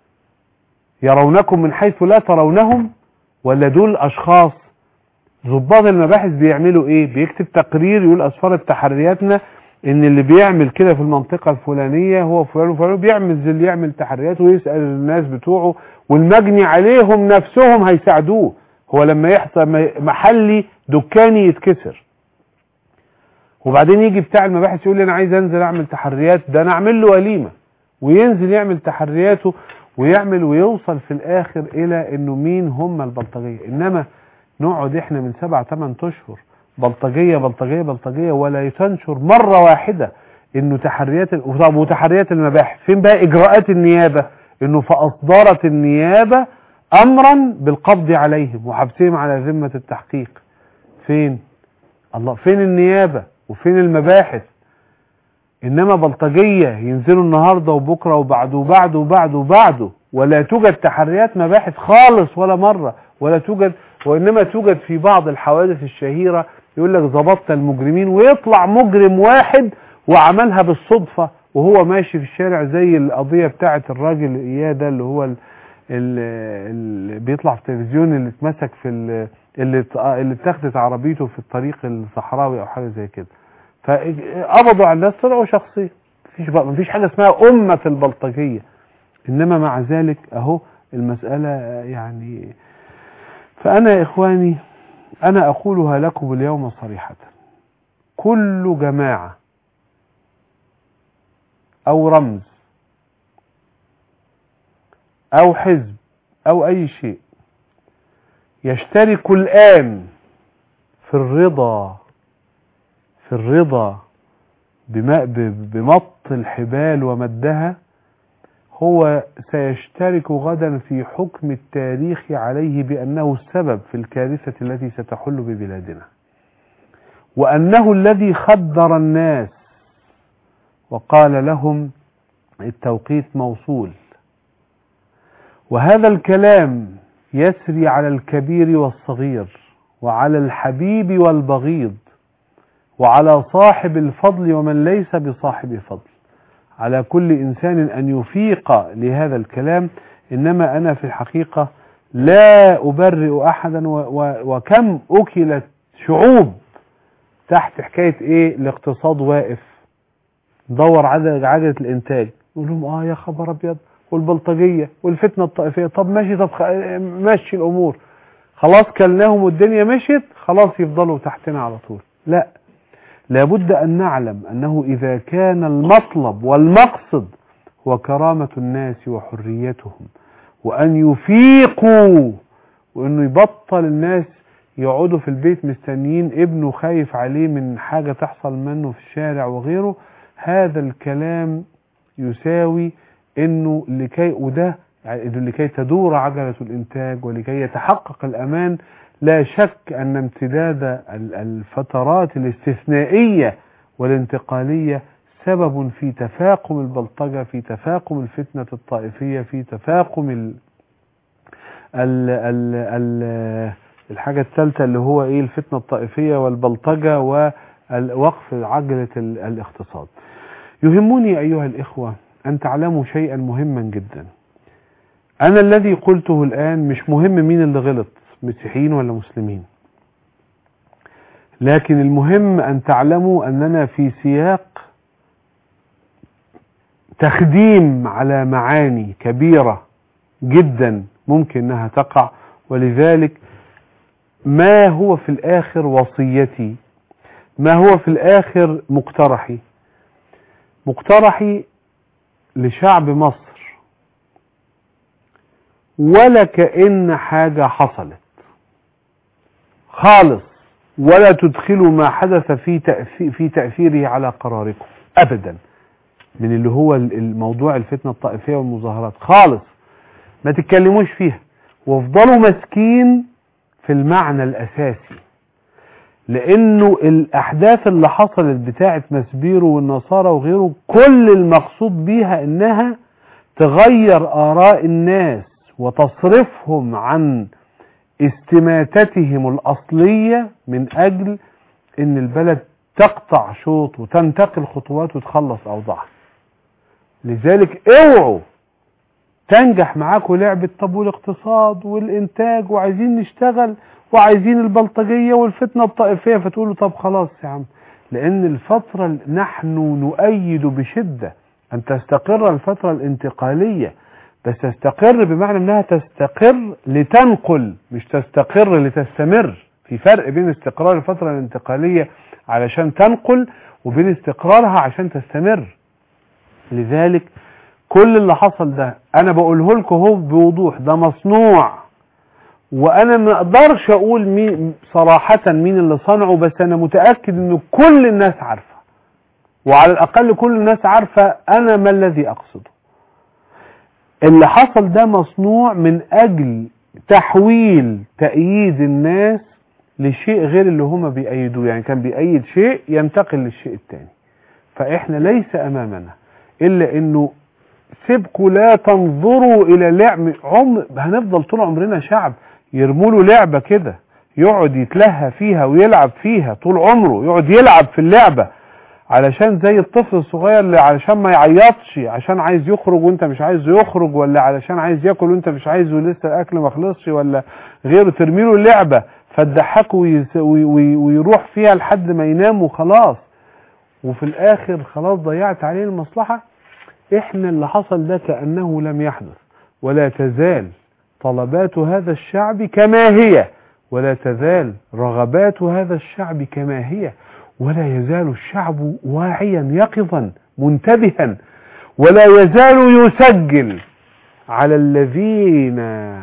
يرونكم من حيث لا ترونهم ولا دول اشخاص ضباط المباحث بيعملوا ايه بيكتب تقرير يقول اسفرت تحرياتنا ان اللي بيعمل كده في المنطقة الفلانية هو فلان وفلان بيعمل زي اللي يعمل تحريات ويسأل الناس بتوعه والمجني عليهم نفسهم هيساعدوه هو لما يحصل محلي دكاني يتكسر وبعدين يجي بتاع المباحث يقول لي انا عايز انزل اعمل تحريات ده انا اعمل له وليمة وينزل يعمل تحرياته ويعمل ويوصل في الاخر الى انه مين هم البلطجية انما نقعد احنا من سبع ثمان اشهر بلطجية بلطجية بلطجية ولا تنشر مرة واحدة انه تحريات طب وتحريات المباحث فين بقى اجراءات النيابة انه فاصدرت النيابة امرا بالقبض عليهم وحبسهم على ذمة التحقيق فين الله فين النيابة وفين المباحث انما بلطجية ينزلوا النهاردة وبكرة وبعده وبعده وبعده وبعده ولا توجد تحريات مباحث خالص ولا مرة ولا توجد وانما توجد في بعض الحوادث الشهيرة يقول لك ظبطت المجرمين ويطلع مجرم واحد وعملها بالصدفة وهو ماشي في الشارع زي القضية بتاعة الراجل اياه ده اللي هو اللي بيطلع في التلفزيون اللي اتمسك في اللي اللي اتاخدت عربيته في الطريق الصحراوي او حاجة زي كده فقبضوا على الناس طلعوا شخصية مفيش بقى مفيش حاجة اسمها أمة البلطجية إنما مع ذلك أهو المسألة يعني فأنا يا إخواني أنا أقولها لكم اليوم صريحة كل جماعة أو رمز أو حزب أو أي شيء يشترك الآن في الرضا في الرضا بمط الحبال ومدها هو سيشترك غدا في حكم التاريخ عليه بأنه السبب في الكارثة التي ستحل ببلادنا وأنه الذي خدر الناس وقال لهم التوقيت موصول وهذا الكلام يسري على الكبير والصغير وعلى الحبيب والبغيض وعلى صاحب الفضل ومن ليس بصاحب فضل على كل إنسان أن يفيق لهذا الكلام إنما أنا في الحقيقة لا أبرئ أحدا وكم أكلت شعوب تحت حكاية إيه الاقتصاد واقف دور عدد عجلة الإنتاج يقول لهم آه يا خبر أبيض والبلطجية والفتنة الطائفية طب ماشي طب ماشي الأمور خلاص كلناهم والدنيا مشيت خلاص يفضلوا تحتنا على طول لا لابد أن نعلم أنه إذا كان المطلب والمقصد هو كرامة الناس وحريتهم وأن يفيقوا وأنه يبطل الناس يقعدوا في البيت مستنيين ابنه خايف عليه من حاجة تحصل منه في الشارع وغيره هذا الكلام يساوي انه لكي وده يعني إنه لكي تدور عجلة الانتاج ولكي يتحقق الامان لا شك ان امتداد ال- الفترات الاستثنائية والانتقالية سبب في تفاقم البلطجة في تفاقم الفتنة الطائفية في تفاقم ال ال ال ال الحاجة الثالثة اللي هو ايه الفتنة الطائفية والبلطجة ووقف عجلة ال- الاقتصاد يهمني أيها الإخوة أن تعلموا شيئا مهما جدا أنا الذي قلته الآن مش مهم مين اللي غلط مسيحيين ولا مسلمين لكن المهم أن تعلموا أننا في سياق تخديم على معاني كبيرة جدا ممكن أنها تقع ولذلك ما هو في الآخر وصيتي ما هو في الآخر مقترحي مقترحي لشعب مصر ولا كأن حاجة حصلت خالص ولا تدخلوا ما حدث في تأثير في تأثيره على قراركم أبدا من اللي هو الموضوع الفتنة الطائفية والمظاهرات خالص ما تتكلموش فيها وافضلوا ماسكين في المعنى الأساسي لأنه الأحداث اللي حصلت بتاعة مسبيرو والنصارى وغيره كل المقصود بيها إنها تغير آراء الناس وتصرفهم عن استماتتهم الأصلية من أجل إن البلد تقطع شوط وتنتقل خطوات وتخلص أوضاعها لذلك اوعوا تنجح معاكم لعبة طب والاقتصاد والإنتاج وعايزين نشتغل وعايزين البلطجية والفتنة الطائفية فتقولوا طب خلاص يا عم لأن الفترة نحن نؤيد بشدة أن تستقر الفترة الانتقالية بس تستقر بمعنى أنها تستقر لتنقل مش تستقر لتستمر في فرق بين استقرار الفترة الانتقالية علشان تنقل وبين استقرارها عشان تستمر لذلك كل اللي حصل ده انا بقوله لكم اهو بوضوح ده مصنوع وانا ما اقدرش اقول مين صراحة مين اللي صنعه بس انا متأكد ان كل الناس عارفة وعلى الاقل كل الناس عارفة انا ما الذي اقصده اللي حصل ده مصنوع من اجل تحويل تأييد الناس لشيء غير اللي هما بيأيدوه يعني كان بيأيد شيء ينتقل للشيء التاني فاحنا ليس امامنا الا انه سيبكوا لا تنظروا الى لعب عم هنفضل طول عمرنا شعب يرموا له لعبه كده يقعد يتلهى فيها ويلعب فيها طول عمره يقعد يلعب في اللعبه علشان زي الطفل الصغير اللي علشان ما يعيطش عشان عايز يخرج وانت مش عايزه يخرج ولا علشان عايز ياكل وانت مش عايزه لسه الاكل ما خلصش ولا غيره ترمي له اللعبه فتضحكه ويس- وي- وي- ويروح فيها لحد ما ينام وخلاص وفي الاخر خلاص ضيعت عليه المصلحه احنا اللي حصل ده كأنه لم يحدث ولا تزال طلبات هذا الشعب كما هي ولا تزال رغبات هذا الشعب كما هي ولا يزال الشعب واعيا يقظا منتبها ولا يزال يسجل على الذين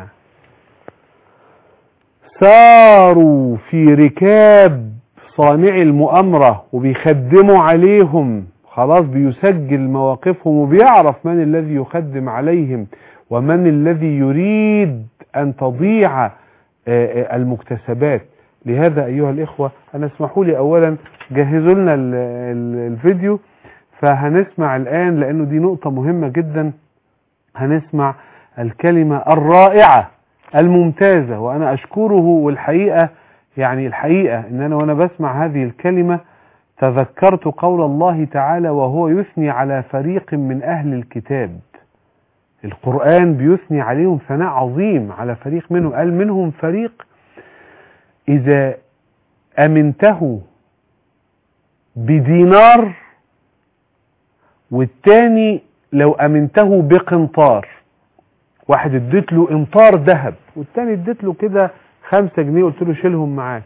ساروا في ركاب صانع المؤامرة وبيخدموا عليهم خلاص بيسجل مواقفهم وبيعرف من الذي يخدم عليهم ومن الذي يريد أن تضيع آه، آه، المكتسبات لهذا أيها الإخوة أنا اسمحوا لي أولا جهزوا لنا ال- ال- الفيديو فهنسمع الآن لأنه دي نقطة مهمة جدا هنسمع الكلمة الرائعة الممتازة وأنا أشكره والحقيقة يعني الحقيقة إن أنا وأنا بسمع هذه الكلمة تذكرت قول الله تعالى وهو يثني على فريق من أهل الكتاب القرآن بيثني عليهم ثناء عظيم على فريق منهم قال منهم فريق إذا أمنته بدينار والتاني لو أمنته بقنطار واحد اديت له امطار ذهب والتاني اديت له كده خمسة جنيه قلت له شيلهم معاك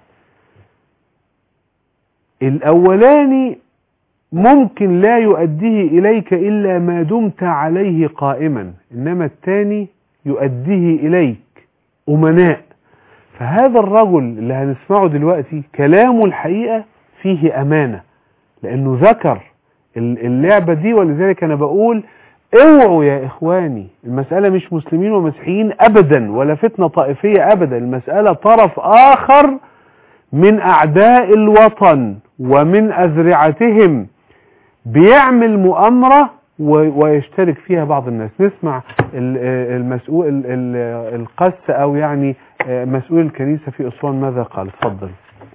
الاولاني ممكن لا يؤديه اليك الا ما دمت عليه قائما انما الثاني يؤديه اليك امناء فهذا الرجل اللي هنسمعه دلوقتي كلامه الحقيقة فيه امانة لانه ذكر اللعبة دي ولذلك انا بقول اوعوا يا اخواني المسألة مش مسلمين ومسيحيين ابدا ولا فتنة طائفية ابدا المسألة طرف اخر من اعداء الوطن ومن اذرعتهم بيعمل مؤامرة ويشترك فيها بعض الناس نسمع المسؤول القس او يعني مسؤول الكنيسة في اسوان ماذا قال اتفضل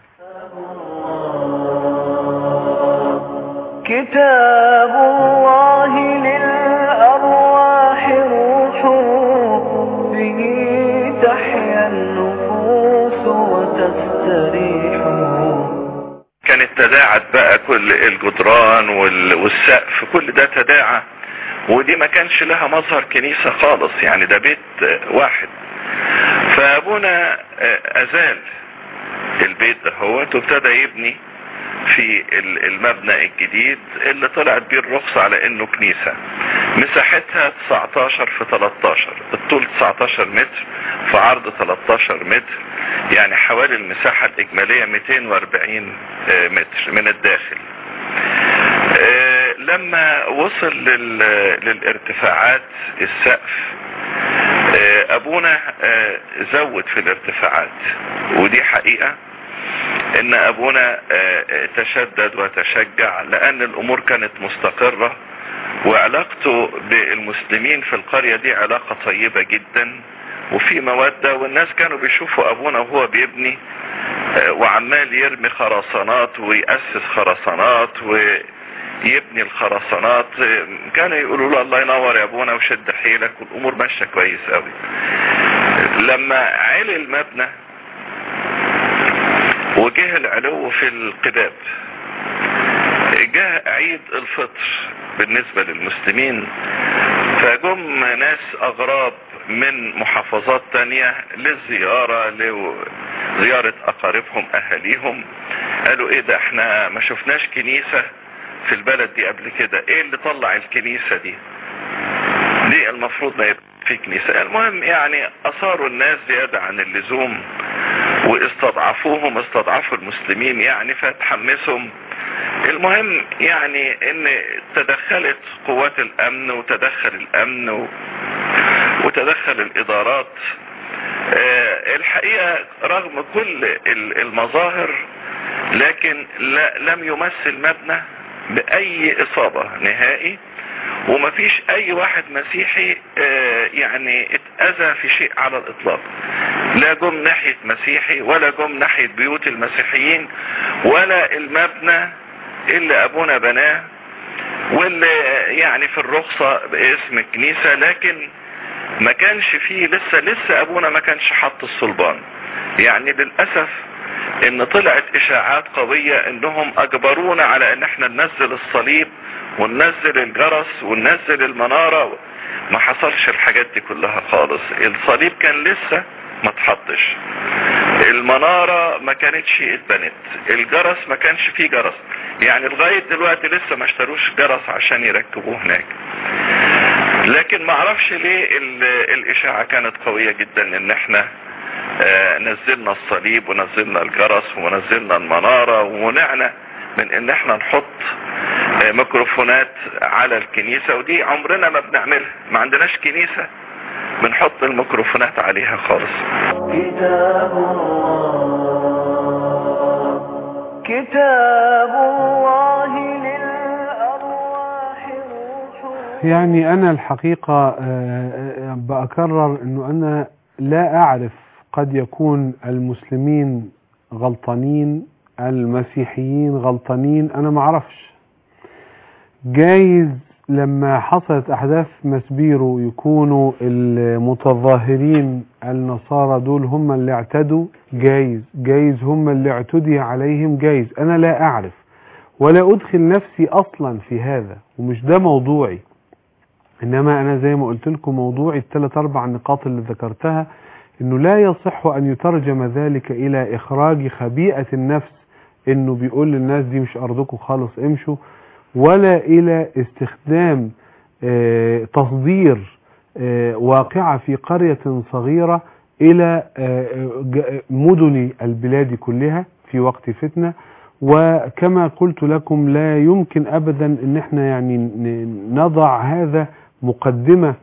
كتاب الله للأرواح روح به تحيا النفوس وتستريح كانت تداعت بقى كل الجدران وال- والسقف كل ده تداعى ودي ما كانش لها مظهر كنيسة خالص يعني ده بيت آه، واحد فابونا آه، ازال البيت ده هو وابتدى يبني في ال- المبنى الجديد اللي طلعت بيه الرخصة على انه كنيسة مساحتها 19 في 13 الطول 19 متر في عرض 13 متر يعني حوالي المساحة الإجمالية 240 آه، متر من الداخل آه، لما وصل لل- للارتفاعات السقف آه، ابونا آه، زود في الارتفاعات ودي حقيقة ان ابونا آه، آه، تشدد وتشجع لان الامور كانت مستقرة وعلاقته بالمسلمين في القرية دي علاقة طيبة جدا وفي مودة والناس كانوا بيشوفوا ابونا وهو بيبني آه، وعمال يرمي خرسانات ويأسس خرسانات ويبني الخرسانات آه، كانوا يقولوا له الله ينور يا ابونا وشد حيلك والامور ماشيه كويس قوي لما علي المبنى وجه العلو في القباب جاء عيد الفطر بالنسبة للمسلمين فجم ناس اغراب من محافظات تانية للزيارة لزيارة اقاربهم اهاليهم قالوا ايه ده احنا ما شفناش كنيسة في البلد دي قبل كده ايه اللي طلع الكنيسة دي دي المفروض ما يبقى في كنيسة المهم يعني اثاروا الناس زيادة عن اللزوم واستضعفوهم استضعفوا المسلمين يعني فتحمسهم المهم يعني ان تدخلت قوات الامن وتدخل الامن و... وتدخل الادارات آه، الحقيقة رغم كل ال- المظاهر لكن لا لم يمثل مبنى باي اصابة نهائي ومفيش اي واحد مسيحي آه، يعني اتأذى في شيء على الاطلاق لا جم ناحية مسيحي ولا جم ناحية بيوت المسيحيين ولا المبنى اللي ابونا بناه واللي يعني في الرخصة باسم الكنيسة لكن ما كانش فيه لسه لسه ابونا ما كانش حط الصلبان يعني للأسف ان طلعت اشاعات قوية انهم اجبرونا على ان احنا ننزل الصليب وننزل الجرس وننزل المنارة ما حصلش الحاجات دي كلها خالص الصليب كان لسه ما اتحطش المنارة ما كانتش اتبنت الجرس ما كانش فيه جرس يعني لغاية دلوقتي لسه ما اشتروش جرس عشان يركبوه هناك لكن ما اعرفش ليه ال- الاشاعة كانت قوية جدا ان احنا آه، نزلنا الصليب ونزلنا الجرس ونزلنا المنارة ومنعنا من ان احنا نحط آه، ميكروفونات على الكنيسة ودي عمرنا ما بنعملها ما عندناش كنيسة بنحط الميكروفونات عليها خالص كتاب الله كتاب الله للأرواح روح يعني أنا الحقيقة آه، آه، بأكرر أنه أنا لا أعرف قد يكون المسلمين غلطانين المسيحيين غلطانين أنا ما أعرفش جايز لما حصلت أحداث مسبيرو يكونوا المتظاهرين النصارى دول هم اللي اعتدوا جايز جايز هم اللي اعتدي عليهم جايز أنا لا أعرف ولا أدخل نفسي أصلا في هذا ومش ده موضوعي انما انا زي ما قلت لكم موضوعي الثلاث اربع نقاط اللي ذكرتها انه لا يصح ان يترجم ذلك الى اخراج خبيئة النفس انه بيقول للناس دي مش ارضكم خالص امشوا ولا الى استخدام آه، تصدير آه، واقعة في قرية صغيرة الى آه، ج- مدن البلاد كلها في وقت فتنة وكما قلت لكم لا يمكن ابدا ان احنا يعني ن- نضع هذا مقدمة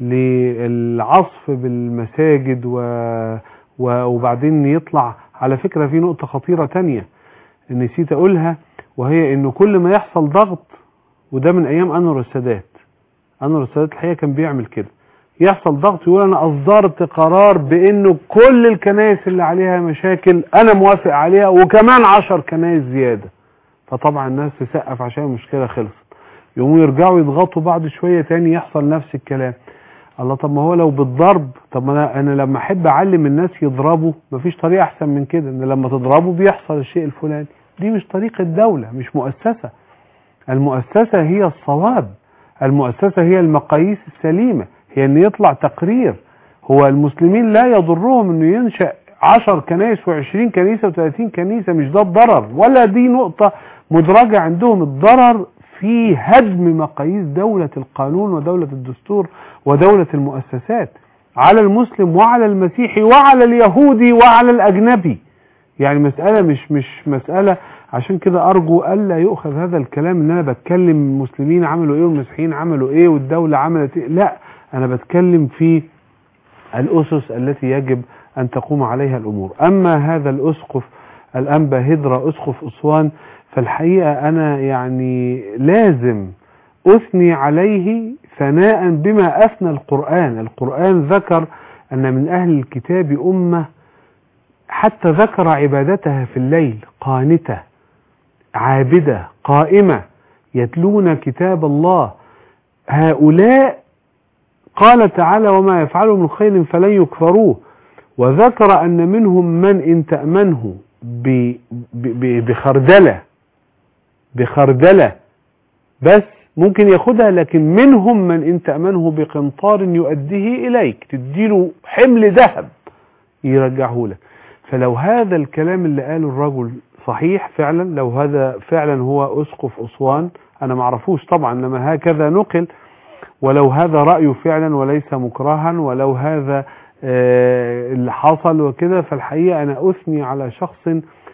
للعصف بالمساجد و و- وبعدين يطلع على فكرة في نقطة خطيرة تانية نسيت اقولها وهي انه كل ما يحصل ضغط وده من ايام انور السادات انور السادات الحقيقة كان بيعمل كده يحصل ضغط يقول انا اصدرت قرار بانه كل الكنائس اللي عليها مشاكل انا موافق عليها وكمان عشر كنائس زيادة فطبعا الناس تسقف عشان المشكلة خلصت يقوموا يرجعوا يضغطوا بعد شوية تاني يحصل نفس الكلام الله طب ما هو لو بالضرب طب ما انا انا لما احب اعلم الناس يضربوا مفيش طريقه احسن من كده ان لما تضربوا بيحصل الشيء الفلاني دي مش طريقه دوله مش مؤسسه المؤسسه هي الصواب المؤسسه هي المقاييس السليمه هي ان يطلع تقرير هو المسلمين لا يضرهم انه ينشا 10 كنائس و20 كنيسه و30 كنيسه مش ده الضرر ولا دي نقطه مدرجه عندهم الضرر في هدم مقاييس دولة القانون ودولة الدستور ودولة المؤسسات على المسلم وعلى المسيحي وعلى اليهودي وعلى الأجنبي يعني مسألة مش مش مسألة عشان كده أرجو ألا يؤخذ هذا الكلام إن أنا بتكلم المسلمين عملوا إيه والمسيحيين عملوا إيه والدولة عملت إيه لا أنا بتكلم في الأسس التي يجب أن تقوم عليها الأمور أما هذا الأسقف الأنبا هدرة أسقف أسوان فالحقيقة أنا يعني لازم أثني عليه ثناء بما أثنى القرآن القرآن ذكر أن من أهل الكتاب أمة حتى ذكر عبادتها في الليل قانتة عابدة قائمة يتلون كتاب الله هؤلاء قال تعالى وما يفعلوا من خير فلن يكفروه وذكر أن منهم من إن تأمنه ب- ب- بخردلة بخردلة بس ممكن ياخدها لكن منهم من إن تأمنه بقنطار يؤديه إليك تديله حمل ذهب يرجعه لك فلو هذا الكلام اللي قاله الرجل صحيح فعلا لو هذا فعلا هو أسقف أسوان أنا معرفوش طبعا لما هكذا نقل ولو هذا رأيه فعلا وليس مكرها ولو هذا آه، اللي حصل وكده فالحقيقة أنا أثني على شخص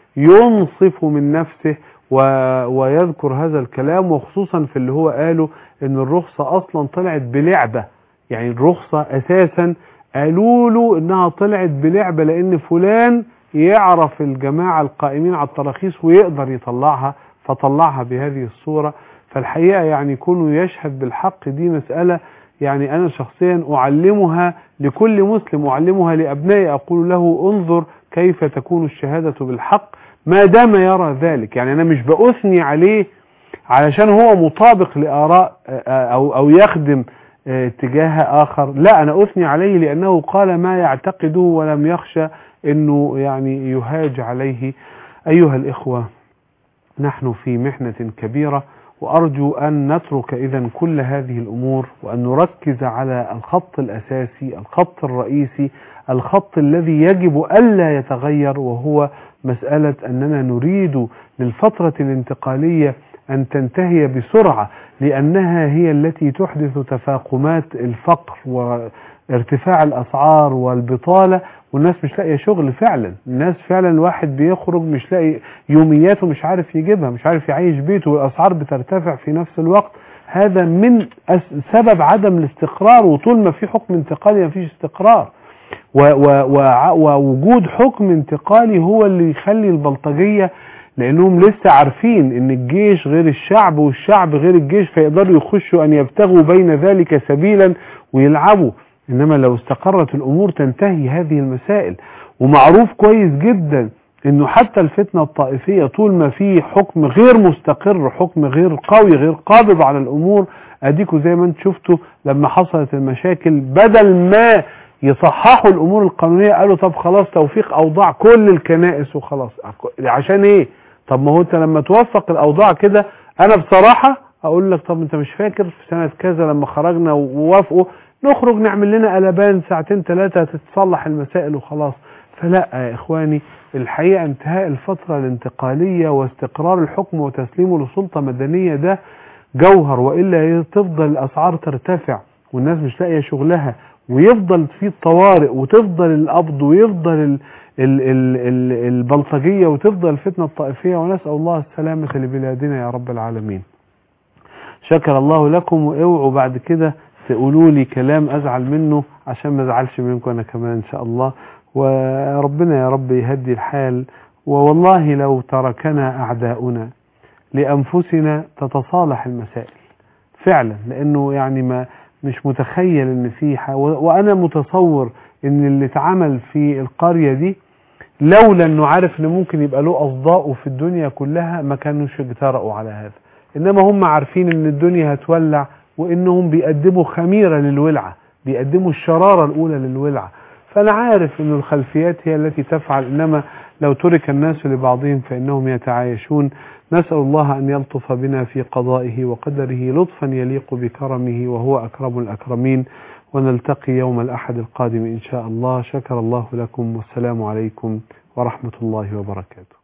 ينصف من نفسه و... ويذكر هذا الكلام وخصوصا في اللي هو قاله ان الرخصة اصلا طلعت بلعبة يعني الرخصة اساسا قالوا له انها طلعت بلعبة لان فلان يعرف الجماعة القائمين على التراخيص ويقدر يطلعها فطلعها بهذه الصورة فالحقيقة يعني كونه يشهد بالحق دي مسألة يعني أنا شخصيا أعلمها لكل مسلم أعلمها لأبنائي أقول له انظر كيف تكون الشهادة بالحق ما دام يرى ذلك يعني أنا مش بأثني عليه علشان هو مطابق لآراء أو, أو يخدم اتجاه آخر لا أنا أثني عليه لأنه قال ما يعتقده ولم يخشى أنه يعني يهاج عليه أيها الإخوة نحن في محنة كبيرة وأرجو أن نترك إذا كل هذه الأمور وأن نركز على الخط الأساسي الخط الرئيسي الخط الذي يجب ألا يتغير وهو مسألة أننا نريد للفترة الانتقالية أن تنتهي بسرعة لأنها هي التي تحدث تفاقمات الفقر وارتفاع الأسعار والبطالة والناس مش لاقيه شغل فعلا الناس فعلا الواحد بيخرج مش لاقي يومياته مش عارف يجيبها مش عارف يعيش بيته والاسعار بترتفع في نفس الوقت هذا من سبب عدم الاستقرار وطول ما في حكم انتقالي ما فيش استقرار و و و ووجود حكم انتقالي هو اللي يخلي البلطجية لانهم لسه عارفين ان الجيش غير الشعب والشعب غير الجيش فيقدروا يخشوا ان يبتغوا بين ذلك سبيلا ويلعبوا انما لو استقرت الامور تنتهي هذه المسائل ومعروف كويس جدا انه حتى الفتنة الطائفية طول ما في حكم غير مستقر حكم غير قوي غير قابض على الامور اديكوا زي ما انت شفتوا لما حصلت المشاكل بدل ما يصححوا الامور القانونية قالوا طب خلاص توفيق اوضاع كل الكنائس وخلاص عشان ايه طب ما هو انت لما توفق الاوضاع كده انا بصراحة اقول لك طب انت مش فاكر في سنة كذا لما خرجنا ووافقوا نخرج نعمل لنا قلبان ساعتين ثلاثة تتصلح المسائل وخلاص فلا يا إخواني الحقيقة انتهاء الفترة الانتقالية واستقرار الحكم وتسليمه لسلطة مدنية ده جوهر وإلا تفضل الأسعار ترتفع والناس مش لاقية شغلها ويفضل في الطوارئ وتفضل القبض ويفضل ال ال ال ال البلطجية وتفضل الفتنة الطائفية ونسأل الله السلامة لبلادنا يا رب العالمين شكر الله لكم واوعوا بعد كده تقولوا لي كلام ازعل منه عشان ما ازعلش منكم انا كمان ان شاء الله وربنا يا رب يهدي الحال ووالله لو تركنا اعداؤنا لانفسنا تتصالح المسائل فعلا لانه يعني ما مش متخيل ان في ح... وانا متصور ان اللي اتعمل في القرية دي لولا انه عارف ان ممكن يبقى له اصداؤه في الدنيا كلها ما كانوش اجترأوا على هذا انما هم عارفين ان الدنيا هتولع وانهم بيقدموا خميرة للولعة بيقدموا الشرارة الاولى للولعة فانا عارف ان الخلفيات هي التي تفعل انما لو ترك الناس لبعضهم فانهم يتعايشون نسأل الله ان يلطف بنا في قضائه وقدره لطفا يليق بكرمه وهو اكرم الاكرمين ونلتقي يوم الاحد القادم ان شاء الله شكر الله لكم والسلام عليكم ورحمة الله وبركاته